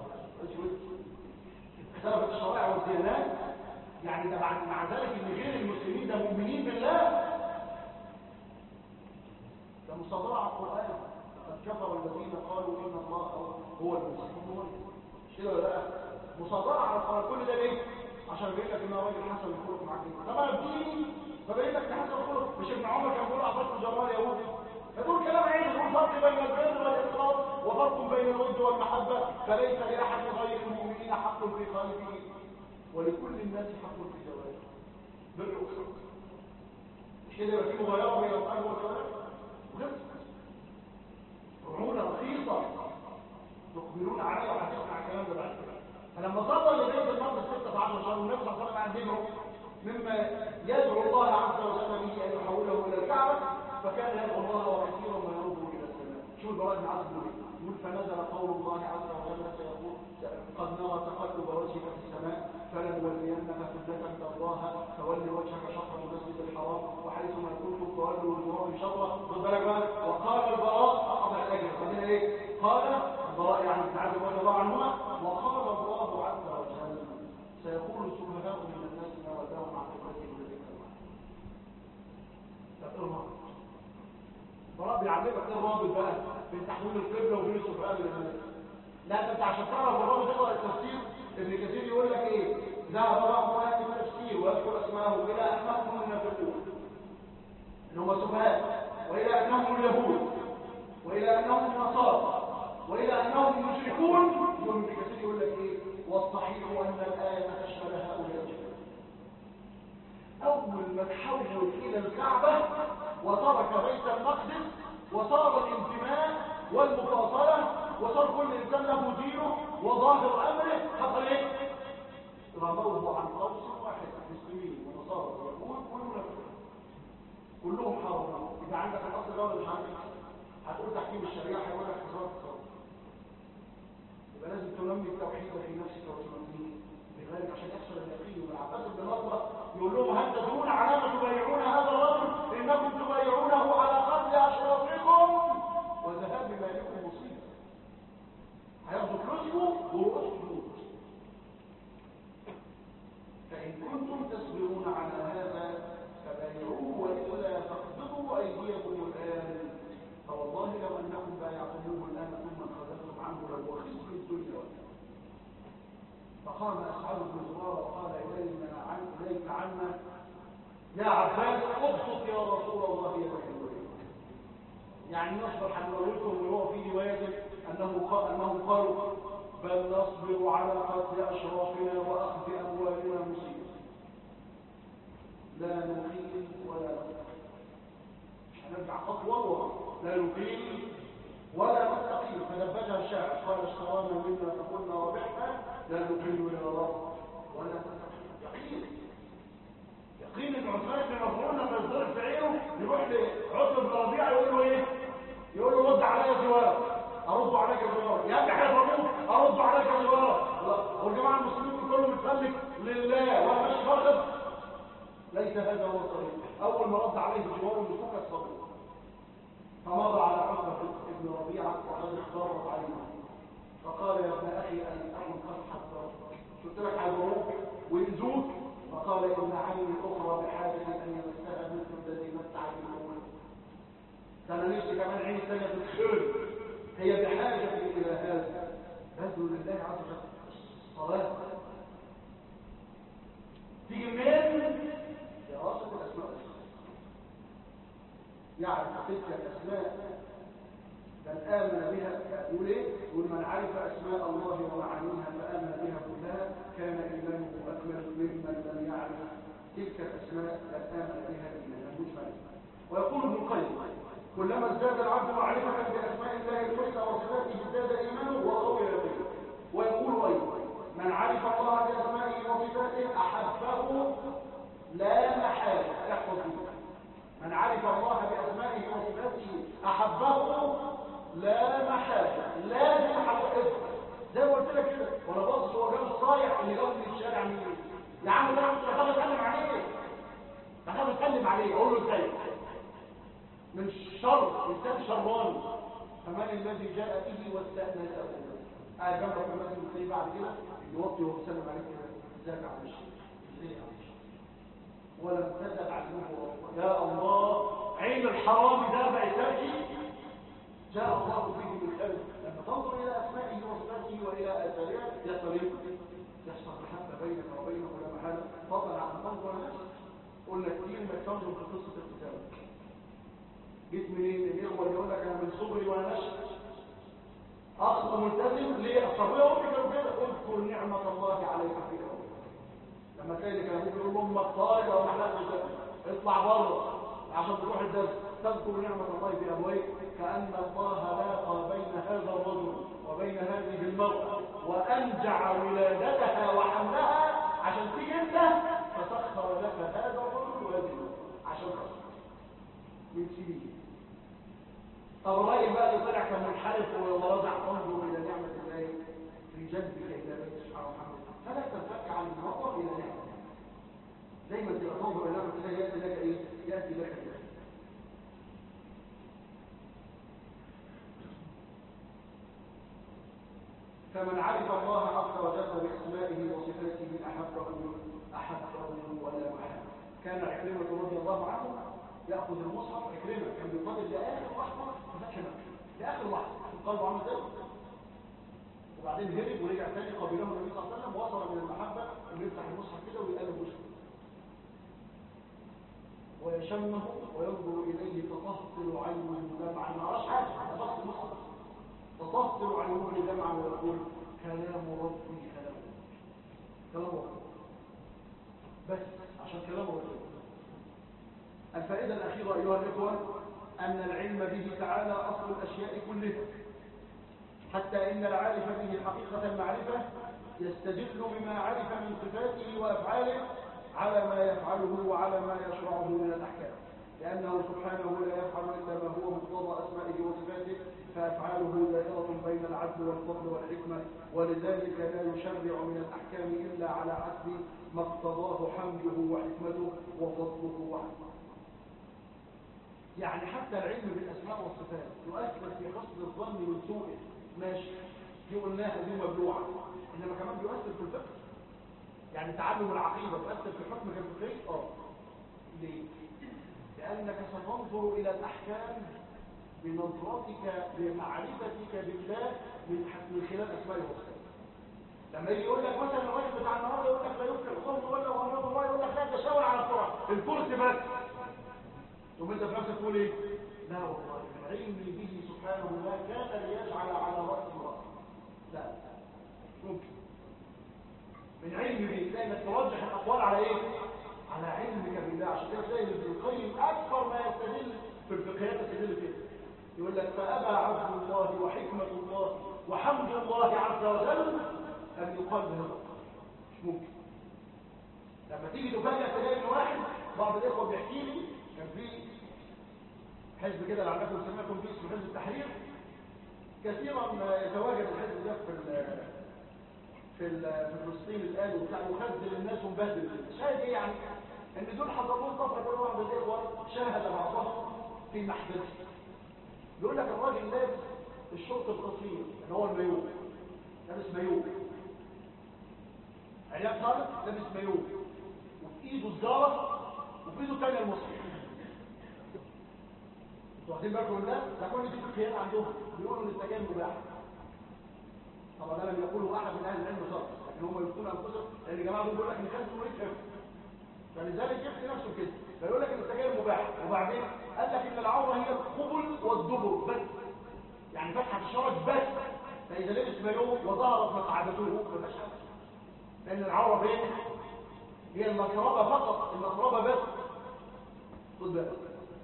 اختلفت الشرائع والديانات يعني ده بعد مع ذلك ان غير المسلمين ده مؤمنين بالله ده مصادرة على القرآن قد كفر الذين قالوا إن الله هو المسيح هو مش كده ولا لا مصادرة على القرآن كل ده ليه؟ عشان يبين لك ان راجل حسن الخلق معاك طبعا الدين فبين لك حسن الخلق مش ابن عمر كان بيقول اعطاك جمال يهودي يقول كلام عيد يقول فرق بين البر والاقرار وفرق بين الود والمحبه فليس لاحد غير المؤمنين حق في قلبه ولكل الناس حق في جواله بر وخلق مش كده يبقى في مغايره بين القلب والجوارح وخلق رعونه رخيصه تقبلون عليها وهتسمع الكلام ده بعد كده فلما صلى لبيت المقدس 16 شهر والنبي صلى الله عليه وسلم عنده مما يدعو الله عز وجل به ان يحوله الى الكعبه فكان يدعو الله وكثيرا ما يرده الى السماء شو البراء بن عازب يقول فنزل قول الله عز وجل سيقول قد نرى تقلب وجهك في السماء فلنولينك قبلة ترضاها فول وجهك شطر المسجد الحرام وحيث ما كنتم فولوا وجوهكم شطره خد بالك بقى وقال البراء قطع الاجر خلينا ايه قال البراء يعني تعالى رضي الله عنهما وقال الله عز وجل سيقول سبحانه من الناس ما وداهم عن قبلتهم لذكر الله ده الرابط البراء بيعلمك ايه الرابط بقى بين تحويل القبله وبين السفهاء للناس لا ده انت عشان تعرف الرابط تقرا التفسير ابن كثير يقول لك ايه ذهب بعض اهل التفسير ويذكر اسمائهم الى انهم المنافقون ان هم سفهاء والى انهم اليهود والى انهم النصارى والى انهم المشركون يقول ابن كثير يقول لك ايه والصحيح ان الايه تشمل هؤلاء جميعا اول ما تحول الى الكعبه وترك بيت المقدس وصار الانتماء والمفاصله وصار كل انسان له دينه وظاهر امره حصل ايه رموه عن قوس واحد مسلمين ونصارى ويهود والمنافقين كلهم حرموا يبقى عندك الاصل ده ولا مش عندك هتقول تحكيم الشريعه هيقول لك حرام تنمي التوحيد في نفسك وتنميه بغيرك عشان يحصل اليقين والعباس بن نضرة يقول لهم هل تدرون على ما تبايعون هذا الرجل انكم تبايعونه على قتل اشرافكم وذهاب مالكم مصيبه هياخدوا فلوسكم ورؤوسكم فان كنتم تصبرون على هذا فبايعوه والا فاقبضوا ايديكم الان فوالله لو انكم بايعتموه الان ثم انخذلتم عنه لهو خزي الدنيا والآخرة فقام أصحاب بن زرارة وقال إلينا عن إليك عنا يا عباس ابسط يا رسول الله يا رسول يعني نصبر حنولكم وهو في رواية أنه قال أنهم قالوا بل نصبر على قتل أشرافنا وأخذ أموالنا مصيبة لا نقيم ولا نستقيم هنرجع خطوة ورا لا نقيم ولا نستقيم فنبتها الشاعر قال اشترانا منا فقلنا ربحنا لا نقيم الى الله ولا نستقيم يقين يقين ان عثمان بن مفعول لما يضرب في عينه يروح لعتبه بن ربيعه يقول له ايه؟ يقول له رد عليا جواب ارد عليك جواب يا ابني حاجه ارد عليك جواب والجماعه المسلمين كلهم متسلك لله وانا مش فاقد ليس هذا هو الطريق اول ما رد عليه بجواب النسوك الصبر فمضى على عقبة ابن ربيعة وقد اختارت عليه فقال يا ابن أخي أن أكن قد حذرت قلت لك حذروك ويزوك فقال إن عيني أخرى بحاجة أن يمسها مثل الذي متع بالأول كان نفسي كمان عيني ثانية في الخير هي بحاجة إلى هذا بذل لله عز وجل صلاة تيجي منين؟ دراسة الأسماء والصفات يعرف تلك الأسماء بل آمن بها يقول إيه؟ يقول من عرف أسماء الله ومعانيها فآمن بها كلها كان إيمانه أكمل ممن لم يعرف تلك الأسماء بل آمن بها إيمانا مجملا ويقول ابن القيم كلما ازداد العبد معرفة بأسماء الله الحسنى وصفاته ازداد إيمانه وقوي يقينه ويقول أيضا من عرف الله بأسمائه وصفاته أحبه لا محالة يحفظ به من عرف الله بأسمائه وصفاته أحبه لا محالة لازم حقق زي ما قلت لك كده وانا باصص هو جاب الصايع اللي جاب من الشارع مين يا عم ده كنت بخاف اتكلم عليه بخاف اتكلم عليه اقول له ازاي من شر انسان شران فمن الذي جاء به واستأنسه قاعد جنبك مثلا تلاقيه بعد كده يوطي وهو بيسلم عليك كده ازيك يا عم الشيخ ازيك يا عم الشيخ ولم تزل عنه يا الله عين الحرام ده بيتاجي جاء الله فيه بالخير لما تنظر الى اسمائه وصفاته والى اثارها يحصل ايه يحصل محبه بينك وبينه ولا محاله فضلا عن تنظر نفسك قلنا كتير انك تنظر في قصه الكتاب جيت منين الاخوه اللي يقول لك انا من صغري وانا نشأ اخ ملتزم ليه اصابيه امي كانوا كده اذكر نعمه الله عليك في الاول لما تلاقي اللي كانوا يقولوا امك طالب او محلات اطلع بره عشان تروح الدرس تذكر نعمة الله في أبويك كأن الله لاقى بين هذا الرجل وبين هذه المرأة وأنجع ولادتها وحملها عشان تيجي انت فسخر لك هذا الرجل وهذه المرأة عشان خسر من سنين طب الراجل بقى اللي طلع كان منحرف ورجع تنظر إلى نعمة الله في جنبك إلى بيت سبحانه وتعالى فلا تنفك عن النظر إلى نعمة دايما تبقى تنظر إلى نعمة الله يأتي لك إيه؟ يأتي لك الخير فمن عرف الله عز وجل باسمائه وصفاته احبه احبه ولا محبه كان عكرمه رضي الله عنه ياخذ المصحف عكرمه كان بيقابل لاخر لحظه ففتح نفسه لاخر لحظه قلبه عامل ازاي وبعدين هرب ورجع تاني قبله النبي صلى الله عليه وسلم وصل من المحبه انه يفتح المصحف كده ويقلب وشه ويشمه وينظر اليه تطهر عينه دمعا ما راش حاجه بس المصحف تطهر عينه دمعا ويقول كلام ربي كلام كلام ربي بس عشان كلام ربي الفائدة الأخيرة أيها الإخوة أن العلم به تعالى أصل الأشياء كلها حتى إن العارف به حقيقة المعرفة يستدل بما عرف من صفاته وأفعاله على ما يفعله وعلى ما يشرعه من الأحكام لأنه سبحانه لا يفعل إلا ما هو مقتضى أسمائه وصفاته فأفعاله دائرة بين العدل والفضل والحكمة ولذلك لا يشرع من الأحكام إلا على حسب ما اقتضاه حمده وحكمته وفضله وحكمته يعني حتى العلم بالأسماء والصفات يؤثر في حسن الظن من سوءه ماشي دي قلناها دي مبلوعة إنما كمان بيؤثر في الفقه يعني تعلم العقيدة يؤثر في حكمك الفقهي اه ليه؟ لأنك ستنظر إلى الأحكام بنظرتك بمعرفتك بالله من من خلال أسمائه وصفاته لما يجي يقول لك مثلا الراجل بتاع النهارده يقول لك لا يمكن الخمر ولا ولا الله يقول لك لا تشاور على الكرة الكرسي بس ثم انت في نفسك تقول ايه؟ لا والله من علمي به سبحانه ما كان ليجعل على رأس امرأة لا مش ممكن من علمي به لانك ترجح الاقوال على ايه؟ على علمك بالله عشان كده تلاقي ابن القيم اكثر ما يستدل في الفقهيات يستدل كده يقول لك فابى عبد الله وحكمه الله وحمد الله عز وجل ان يقال بهذا مش ممكن لما تيجي تفاجئ تلاقي ان واحد بعض الاخوه بيحكي لي كان في حزب كده لعلكم سمعتم فيه اسمه حزب التحرير كثيرا ما يتواجد الحزب ده في في في فلسطين الان وبتاع يخذل الناس ومبهدل شاهد ايه يعني ان دول حضروا طفره كل واحد من الاخوه شاهد بعضهم في محدث يقول لك الراجل لابس الشرط القصير اللي هو المايو لابس مايو عيال طالب لابس مايو وفي ايده سجاره وفي ايده الثانيه المصحف انتوا واخدين بالكم من ده؟ ده كل دي فقهيات عندهم بيقولوا ان السجاير مباح طبعا ده لم يقوله احد من اهل العلم شرط لكن هم يقولون انفسهم لان الجماعه دول بيقول لك ان كان مريض حفظ فلذلك يفتي نفسه كده فيقول لك ان السجاير مباح وبعدين قال لك ان العوره هي القبل والدبر بس يعني فتحه الشرج بس فاذا لبس مايوه وظهرت مقعدته ما حاجه لان العوره فين هي المقربه فقط المقربه بس خد بالك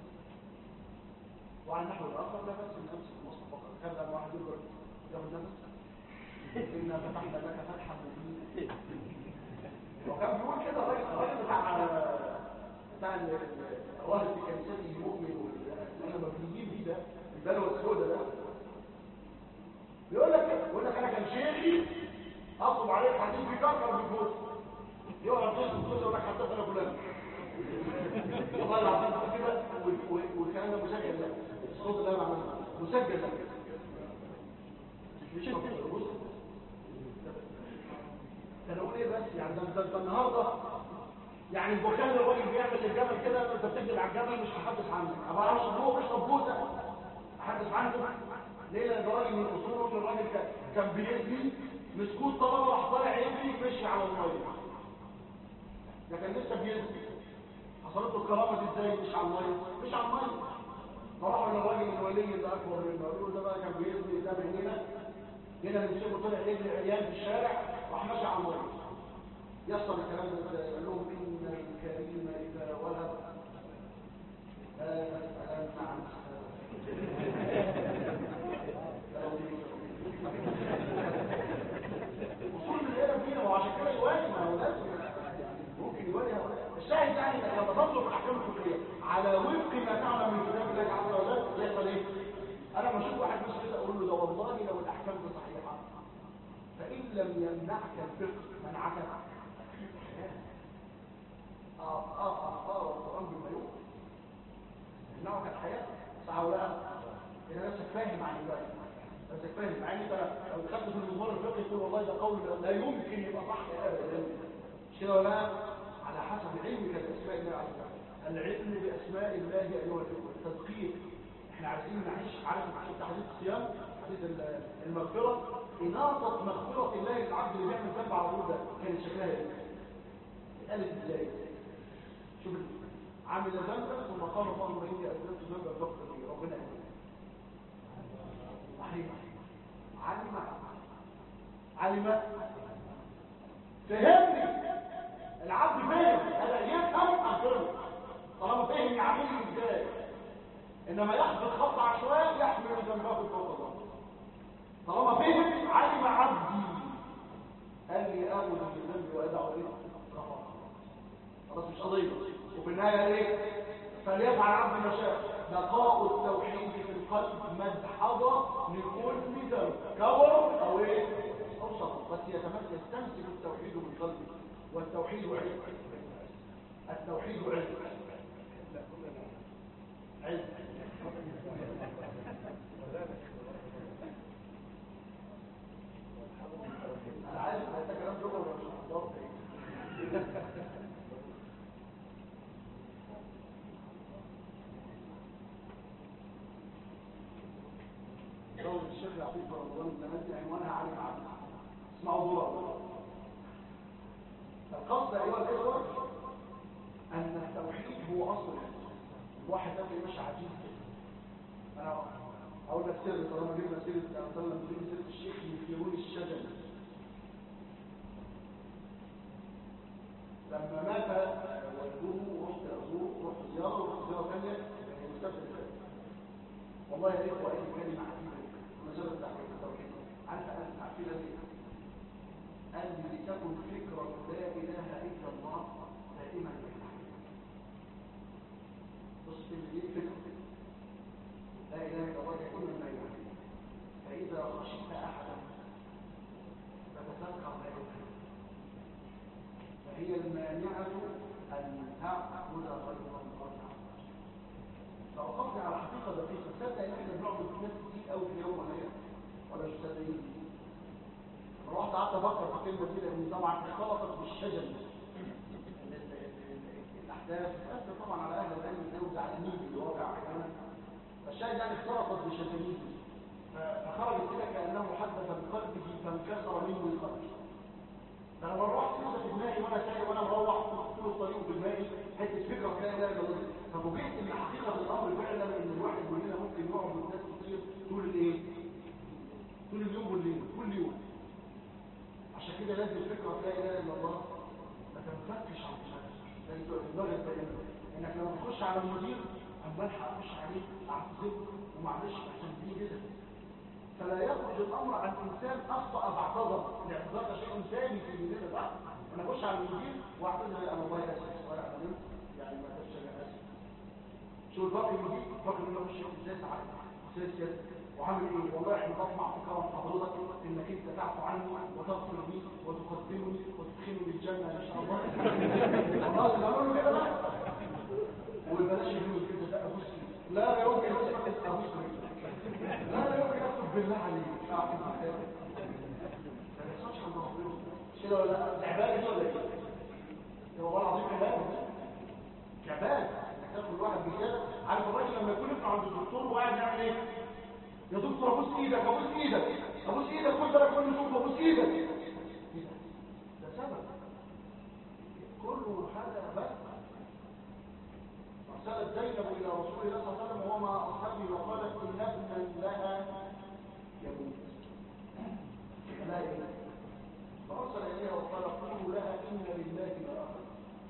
وعلى النحو الاخر لا بس من نفس المصحف فقط كان لما واحد يقول ياخد نفس إنا فتحنا لك فتحا مبينا وكان بيقول كده الراجل الراجل بتاع بتاع الراهب في كنيسته المؤمن وانا مبنيين بيه ده البلوى السوداء ده بيقول لك بيقول لك انا كان شيخي اطلب عليه الحديث بيكفر بالفوت يقعد يصل كله يقول لك حدثنا فلان والله العظيم كده والكلام ده مسجل لك الصوت اللي انا بعمله مسجل لك مش مش انا اقول ايه بس يعني ده انت النهارده يعني البخاري الراجل بيعمل الجبل كده انت بتكذب على الجبل مش هحدث عنه ابقى اعرفش هو بيشرب بوسه احدث عنه ليه لان ده راجل من اصوله ان الراجل كان بيزني مسكوت طالما راح طالع يجري مشي على الميه ده كان لسه بيزني حصلت له الكرامه دي ازاي مش على الميه مش على الميه فراحوا للراجل الولي اللي اكبر منه قالوا له ده بقى كان بيزني قدام عينينا هنا نمسكه طلع يجري عيال في الشارع راح ماشي على الميه يصل الكلام ده ازاي قال لهم ان الكريم اذا وهب لا يسالن عن وصول العلم فينا وعشان كده يواجه ما هو لازم ممكن يواجه الشاهد يعني لما تنظر في الاحكام الفقهيه على وفق ما تعلم من كتاب الله عز وجل يحصل ايه؟ انا لما اشوف واحد مش كده اقول له ده والله لو الاحكام دي صحيحه فان لم يمنعك الفقه منعك اه اه اه اه القران بالميوم يمنعك الحياه صح ولا لا؟ اذا نفسك فاهم عن الله نفسك فاهم مع ان انت لو دخلت في المضمار الفقهي تقول والله ده قول لا يمكن يبقى صح ابدا مش كده ولا على حسب علمك باسماء الله عز وجل العلم باسماء الله ايها الاخوه التدقيق احنا عايزين نعيش عارف شفت حديث الصيام حديث المغفره اناطه مغفره الله للعبد اللي بيعمل ذنب على طول ده كانت شكلها ايه؟ اتقالت ازاي؟ شوف عمل ذنبا ثم قال اللهم اني اذنبت ذنبا فاغفر لي ربنا يقول صحيح علم علم فهمني العبد فهم هذا يفهم اغفر طالما فهم يعمل ازاي انما يحفظ خط عشوائي يحمل ذنبه فوق الله طالما فهم علم عبدي قال لي اخذ من ذنبي وادعو اليه خلاص مش قضيه وفي النهايه ايه فليفعل عبد ما شاء بقاء التوحيد في القلب مدحضة لكل ذنب كبر أو إيه؟ أو صغر بس يتمثل يستمسك التوحيد من قلبه والتوحيد علم التوحيد علم علم أنا عارف إن ده كلام لغة ولا مش بالظبط دولة الشيخ يعقوب رمضان الزمالك عنوانها علي معبد اسمعوا دورة القصد أيها الإخوة أن التوحيد هو أصل الإسلام الواحد ده مش عجيب كده أنا أقول لك سر طالما جبنا سيرة أنا طالما جبنا سيرة الشيخ يفيرون الشجن لما مات والده رحت أزوره رحت زيارة ورحت زيارة ثانية مستشفى والله يا إخوة أي كلمة عجيبة مسألة تحقيق التوحيد عارف أنا عارفين ليه؟ قال لي لتكن فكرة لا إله إلا الله دائما بص دي فكرة لا إله إلا الله دائما ما يوحي فإذا خشيت أحدا فتذكر لا إله فهي المانعة أن تعبد غير الله فوقفنا على حقيقة دقيقة تصدق ان احنا بنعبد ناس كتير قوي في يوم وليلة ولا مش مصدقين رحت قعدت افكر في الكلمة دي لان طبعا اختلطت بالشجن الاحداث تأثر طبعا على اهل العلم انهم زعلانين بالواقع احيانا فالشاهد يعني اختلطت بشجنين فخرجت كده كانه حدث بقلبه فانكسر منه القلب فانا لما رحت كده في دماغي وانا سايق وانا مروح طول الطريق في دماغي حته فكره كده لا لا ففوجئت ان حقيقه الامر فعلا ان الواحد مننا ممكن يقعد ناس كتير طول الايه طول اليوم والليل كل يوم عشان كده لازم الفكره لا اله الا الله ما تنفكش عن دماغك لازم تبقى دماغك انك لما تخش على المدير عمال هخش عليه اعتذر ومعلش عشان دي كده فلا يخرج الامر عن انسان اخطا فاعتذر الاعتذار ده شيء ثاني في المدينه بقى انا اخش على المدير واعتذر انا والله اسف وانا انا يعني ما كانش انا اسف شو الفرق المدير فاكر انه مش ازاي تعالى ازاي وعامل ايه والله احنا بطمع في كرم حضرتك انك انت تعفو عني وتغفر لي وتقدمني وتدخلني الجنه ان شاء الله خلاص نعمل له كده بقى وبلاش يقول كده ده ابوس لا لا يمكن ابوس لا لا يمكن اكتب بالله عليك مش عارف ازاي ما بيحصلش عند ربنا كده ولا لا العباده دي ولا ايه هو والله العظيم عباده عباده انك تاخد واحد بزياده عارف الراجل لما يكون ابنه عند الدكتور وقاعد يعمل ايه يا دكتور ابوس ايدك ابوس ايدك ابوس ايدك كل ده كل شوف ابوس ايدك ده سبب كله هذا بس ارسلت زينب الى رسول الله صلى الله عليه وسلم وما اصحابه وقالت ان ابنا لها يموت لا يموت فارسل اليها وقال قولوا لها ان لله ما اخذ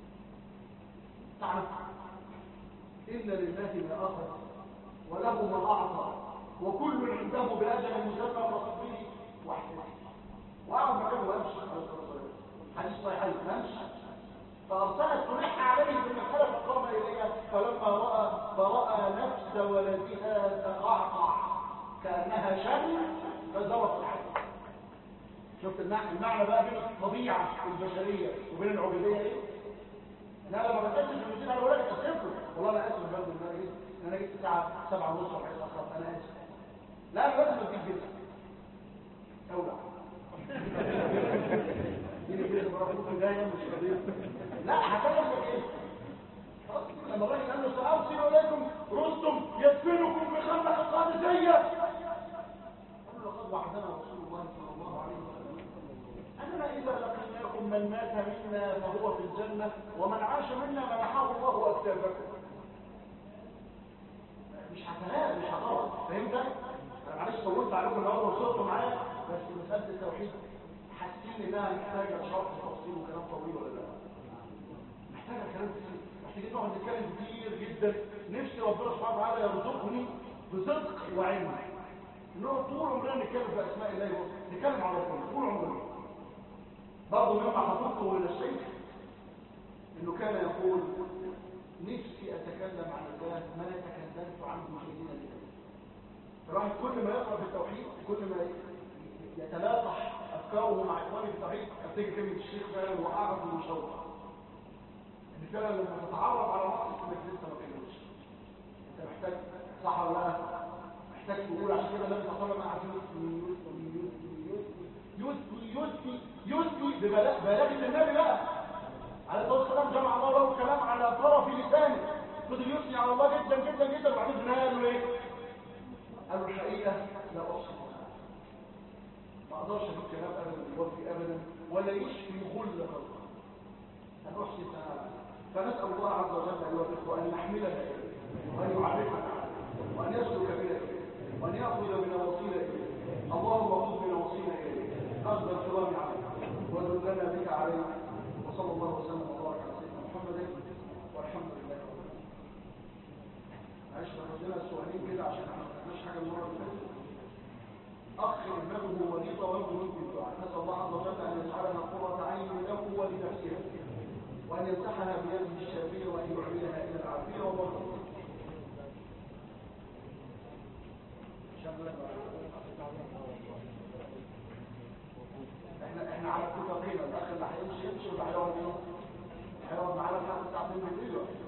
تعرف ان لله ما اخذ وله ما اعطى وكل عنده بأجل مسمى فصبره وحده وأعرف مكانه وأمشي حديث صحيحين أمشي فأرسلت تلح عليه بالمسألة فقام إليها فلما رأى فرأى نفس ولدها تقعقع كأنها شم فزرت الحد شفت المعنى, المعنى بقى بين الطبيعة البشرية وبين العبودية ايه؟ انا لما بتأسف في المدينة على ولادك أسفه والله أنا أسف برضه إن أنا جيت إن أنا جيت الساعة 7 ونص ولا حاجة أنا آسف لا أنا لازم أجيب جدا أولع يجي كده برضه جاية مش قضية لا هتعمل ايه خلاص لما الراجل قال له سأرسل إليكم رستم يدفنكم في خندق القادسية قال له لقد وعدنا رسول الله صلى الله عليه وسلم أننا إذا لقيناكم من مات منا فهو في الجنة ومن عاش منا منحه الله أكتابكم مش حسنات مش حضارة فهمت؟ أنا معلش طولت عليكم النهارده وصلتوا معايا بس مسألة التوحيد حاسين إنها محتاجة شرح وتفصيل وكلام طويل ولا لا؟ محتاجة كلام كتير محتاجين نقعد نتكلم كتير جدا نفسي ربنا سبحانه وتعالى يرزقني بصدق وعلم إنه طول عمرنا نتكلم في أسماء الله نتكلم على ربنا طول عمرنا برضه مما حفظته إلى الشيخ إنه كان يقول نفسي أتكلم عن الله ما تكلمت عنه سيدنا الإله الواحد كل ما يقرأ في التوحيد كل ما يتلاقح أفكاره مع إخوانه في التوحيد أفتكر كلمة الشيخ فعلا وأعرف المشروع إن فعلا لما تتعرف على نقص إنك لسه ما كملتش أنت محتاج صح ولا لا؟ محتاج تقول عشان كده النبي صلى الله عليه وسلم قعد يسمي يسمي يسمي يسمي يسمي يسمي ببلاغة النبي بقى عليه الصلاة والسلام جمع الله له الكلام على طرف لسانه فضل يثني على الله جدا جدا جدا وبعدين في النهايه قال له ايه؟ قال له الحقيقه لا احصي ما اقدرش اجيب كلام ابدا يوفي ابدا ولا يشفي غل خلقه لا احصي ثناء فنسال الله عز وجل ايها الاخوه ان يحملنا اليه وان يعرفنا وان يسلك بنا اليه وان ياخذ بنواصينا اليه اللهم خذ بنواصينا اليه اخذ الكرام عليك ودلنا بك عليك وصلى الله وسلم وبارك على سيدنا محمد والحمد لله رب العالمين معلش عندنا سؤالين كده عشان احنا ما خدناش حاجه المره اللي فاتت اخ ابنه وليطه وابن ممكن الدعاء نسال الله عز وجل ان يجعلنا قره عين له ولنفسها وان يمسحها بيده الشافيه وان يعملها الى العافيه والله احنا احنا على اتفاقين الاخ اللي هيمشي يمشي واللي هيقعد يقعد هيقعد معانا لحد الساعه 2 بالليل